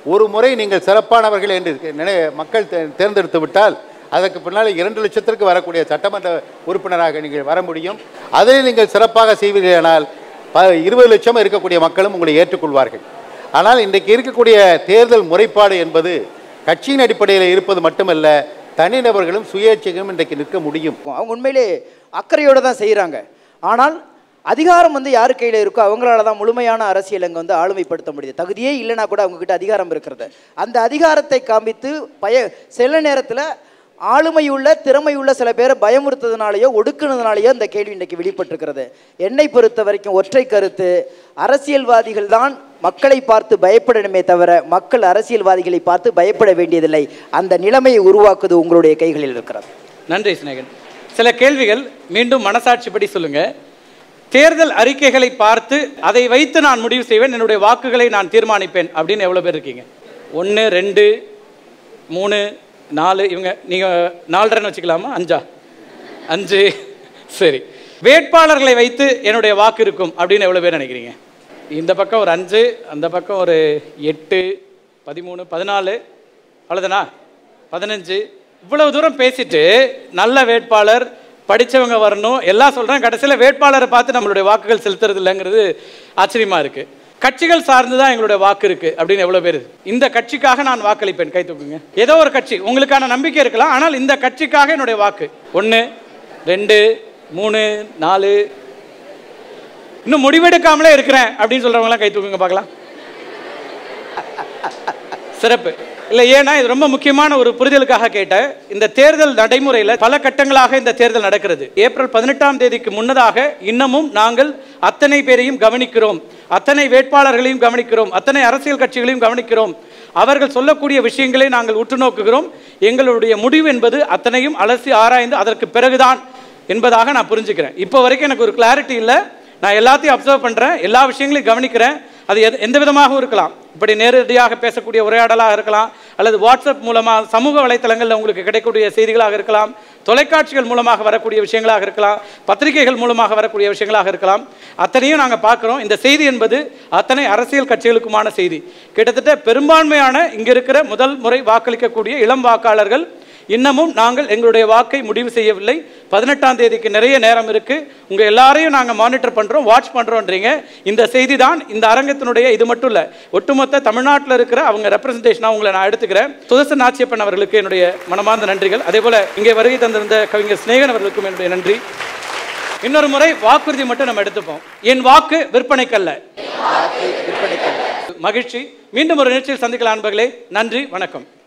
ஒரு முறை நீங்கள் சிறப்பானவர்கள் என்று நினை மக்கள் தே- தேர்ந்தெடுத்து விட்டால் அதற்கு பின்னால் இரண்டு லட்சத்திற்கு வரக்கூடிய சட்டமன்ற உறுப்பினராக நீங்கள் வர முடியும் அதை நீங்கள் சிறப்பாக செய்வீர்களானால் ப இருபது லட்சம் இருக்கக்கூடிய மக்களும் உங்களை ஏற்றுக்கொள்வார்கள் ஆனால் இன்றைக்கு இருக்கக்கூடிய தேர்தல் முறைப்பாடு என்பது கட்சியின் அடிப்படையில் இருப்பது மட்டுமல்ல தனிநபர்களும் சுயேட்சையும் இன்றைக்கு நிற்க முடியும் அவங்க உண்மையிலே அக்கறையோடு தான் செய்கிறாங்க ஆனால் அதிகாரம் வந்து யார் கையில் இருக்கோ அவங்களால தான் முழுமையான அரசியல் அங்கே வந்து ஆளுமைப்படுத்த முடியுது தகுதியே இல்லைனா கூட அவங்கக்கிட்ட அதிகாரம் இருக்கிறது அந்த அதிகாரத்தை காண்பித்து பய சில நேரத்தில் ஆளுமையுள்ள திறமையுள்ள சில பேரை பயமுறுத்ததுனாலேயோ ஒடுக்குனதுனாலேயோ இந்த கேள்வி இன்றைக்கு வெளிப்பட்டிருக்கிறது என்னை பொறுத்த வரைக்கும் ஒற்றை கருத்து அரசியல்வாதிகள் தான் மக்களை பார்த்து பயப்படணுமே தவிர மக்கள் அரசியல்வாதிகளை பார்த்து பயப்பட வேண்டியதில்லை அந்த நிலைமையை உருவாக்குவது உங்களுடைய கைகளில் இருக்கிறது நன்றி சிநேகன் சில கேள்விகள் மீண்டும் மனசாட்சிப்படி சொல்லுங்க தேர்தல் அறிக்கைகளை பார்த்து அதை வைத்து நான் முடிவு செய்வேன் என்னுடைய வாக்குகளை நான் தீர்மானிப்பேன் அப்படின்னு எவ்வளோ பேர் இருக்கீங்க ஒன்று ரெண்டு மூணு நாலு இவங்க நீங்கள் நாலரைன்னு வச்சுக்கலாமா அஞ்சா அஞ்சு சரி வேட்பாளர்களை வைத்து என்னுடைய வாக்கு இருக்கும் அப்படின்னு எவ்வளோ பேர் நினைக்கிறீங்க இந்த பக்கம் ஒரு அஞ்சு அந்த பக்கம் ஒரு எட்டு பதிமூணு பதினாலு அவ்வளோதானா பதினஞ்சு இவ்வளவு தூரம் பேசிட்டு நல்ல வேட்பாளர் படிச்சவங்க வரணும் எல்லாம் சொல்றேன் கடைசியில் வேட்பாளரை பார்த்து நம்மளுடைய வாக்குகள் செலுத்துறது இல்லைங்கிறது ஆச்சரியமா இருக்கு கட்சிகள் சார்ந்து தான் எங்களுடைய வாக்கு இருக்கு அப்படின்னு எவ்வளவு பேர் இந்த கட்சிக்காக நான் வாக்களிப்பேன் கை தூக்குங்க ஏதோ ஒரு கட்சி உங்களுக்கான நம்பிக்கை இருக்கலாம் ஆனால் இந்த கட்சிக்காக என்னுடைய வாக்கு ஒன்று ரெண்டு மூணு நாலு இன்னும் முடிவெடுக்காமலே இருக்கிறேன் அப்படின்னு சொல்றவங்களாம் கை தூக்குங்க பார்க்கலாம் சிறப்பு இல்லை ஏன்னா இது ரொம்ப முக்கியமான ஒரு புரிதலுக்காக கேட்டேன் இந்த தேர்தல் நடைமுறையில் பல கட்டங்களாக இந்த தேர்தல் நடக்கிறது ஏப்ரல் பதினெட்டாம் தேதிக்கு முன்னதாக இன்னமும் நாங்கள் அத்தனை பேரையும் கவனிக்கிறோம் அத்தனை வேட்பாளர்களையும் கவனிக்கிறோம் அத்தனை அரசியல் கட்சிகளையும் கவனிக்கிறோம் அவர்கள் சொல்லக்கூடிய விஷயங்களை நாங்கள் உற்று நோக்குகிறோம் எங்களுடைய முடிவு என்பது அத்தனையும் அலசி ஆராய்ந்து அதற்கு பிறகுதான் என்பதாக நான் புரிஞ்சுக்கிறேன் இப்போ வரைக்கும் எனக்கு ஒரு கிளாரிட்டி இல்லை நான் எல்லாத்தையும் அப்சர்வ் பண்ணுறேன் எல்லா விஷயங்களையும் கவனிக்கிறேன் அது எது எந்த விதமாகவும் இருக்கலாம் இப்படி நேரடியாக பேசக்கூடிய உரையாடலாக இருக்கலாம் அல்லது வாட்ஸ்அப் மூலமாக சமூக வலைத்தளங்களில் உங்களுக்கு கிடைக்கக்கூடிய செய்திகளாக இருக்கலாம் தொலைக்காட்சிகள் மூலமாக வரக்கூடிய விஷயங்களாக இருக்கலாம் பத்திரிகைகள் மூலமாக வரக்கூடிய விஷயங்களாக இருக்கலாம் அத்தனையும் நாங்கள் பார்க்குறோம் இந்த செய்தி என்பது அத்தனை அரசியல் கட்சிகளுக்குமான செய்தி கிட்டத்தட்ட பெரும்பான்மையான இங்கே இருக்கிற முதல் முறை வாக்களிக்கக்கூடிய இளம் வாக்காளர்கள் இன்னமும் நாங்கள் எங்களுடைய வாக்கை முடிவு செய்யவில்லை பதினெட்டாம் தேதிக்கு நிறைய நேரம் இருக்கு உங்க எல்லாரையும் நாங்கள் மானிட்டர் பண்றோம் வாட்ச் பண்றோன்றீங்க இந்த செய்தி தான் இந்த அரங்கத்தினுடைய இது மட்டும் இல்ல ஒட்டுமொத்த தமிழ்நாட்டில் இருக்கிற அவங்க ரெப்ரசன்டேஷனாக உங்களை நான் எடுத்துக்கிறேன் சுதர்சன் நாச்சியப்பன் அவர்களுக்கு என்னுடைய மனமார்ந்த நன்றிகள் அதே போல இங்கே வருகை தந்திருந்த கவிஞர் சிநேகன் அவர்களுக்கும் என்னுடைய நன்றி இன்னொரு முறை வாக்குறுதி மட்டும் நம்ம எடுத்துப்போம் என் வாக்கு விற்பனைக்கல்ல மகிழ்ச்சி மீண்டும் ஒரு நிகழ்ச்சியில் சந்திக்கலாம் அன்பர்களே நன்றி வணக்கம்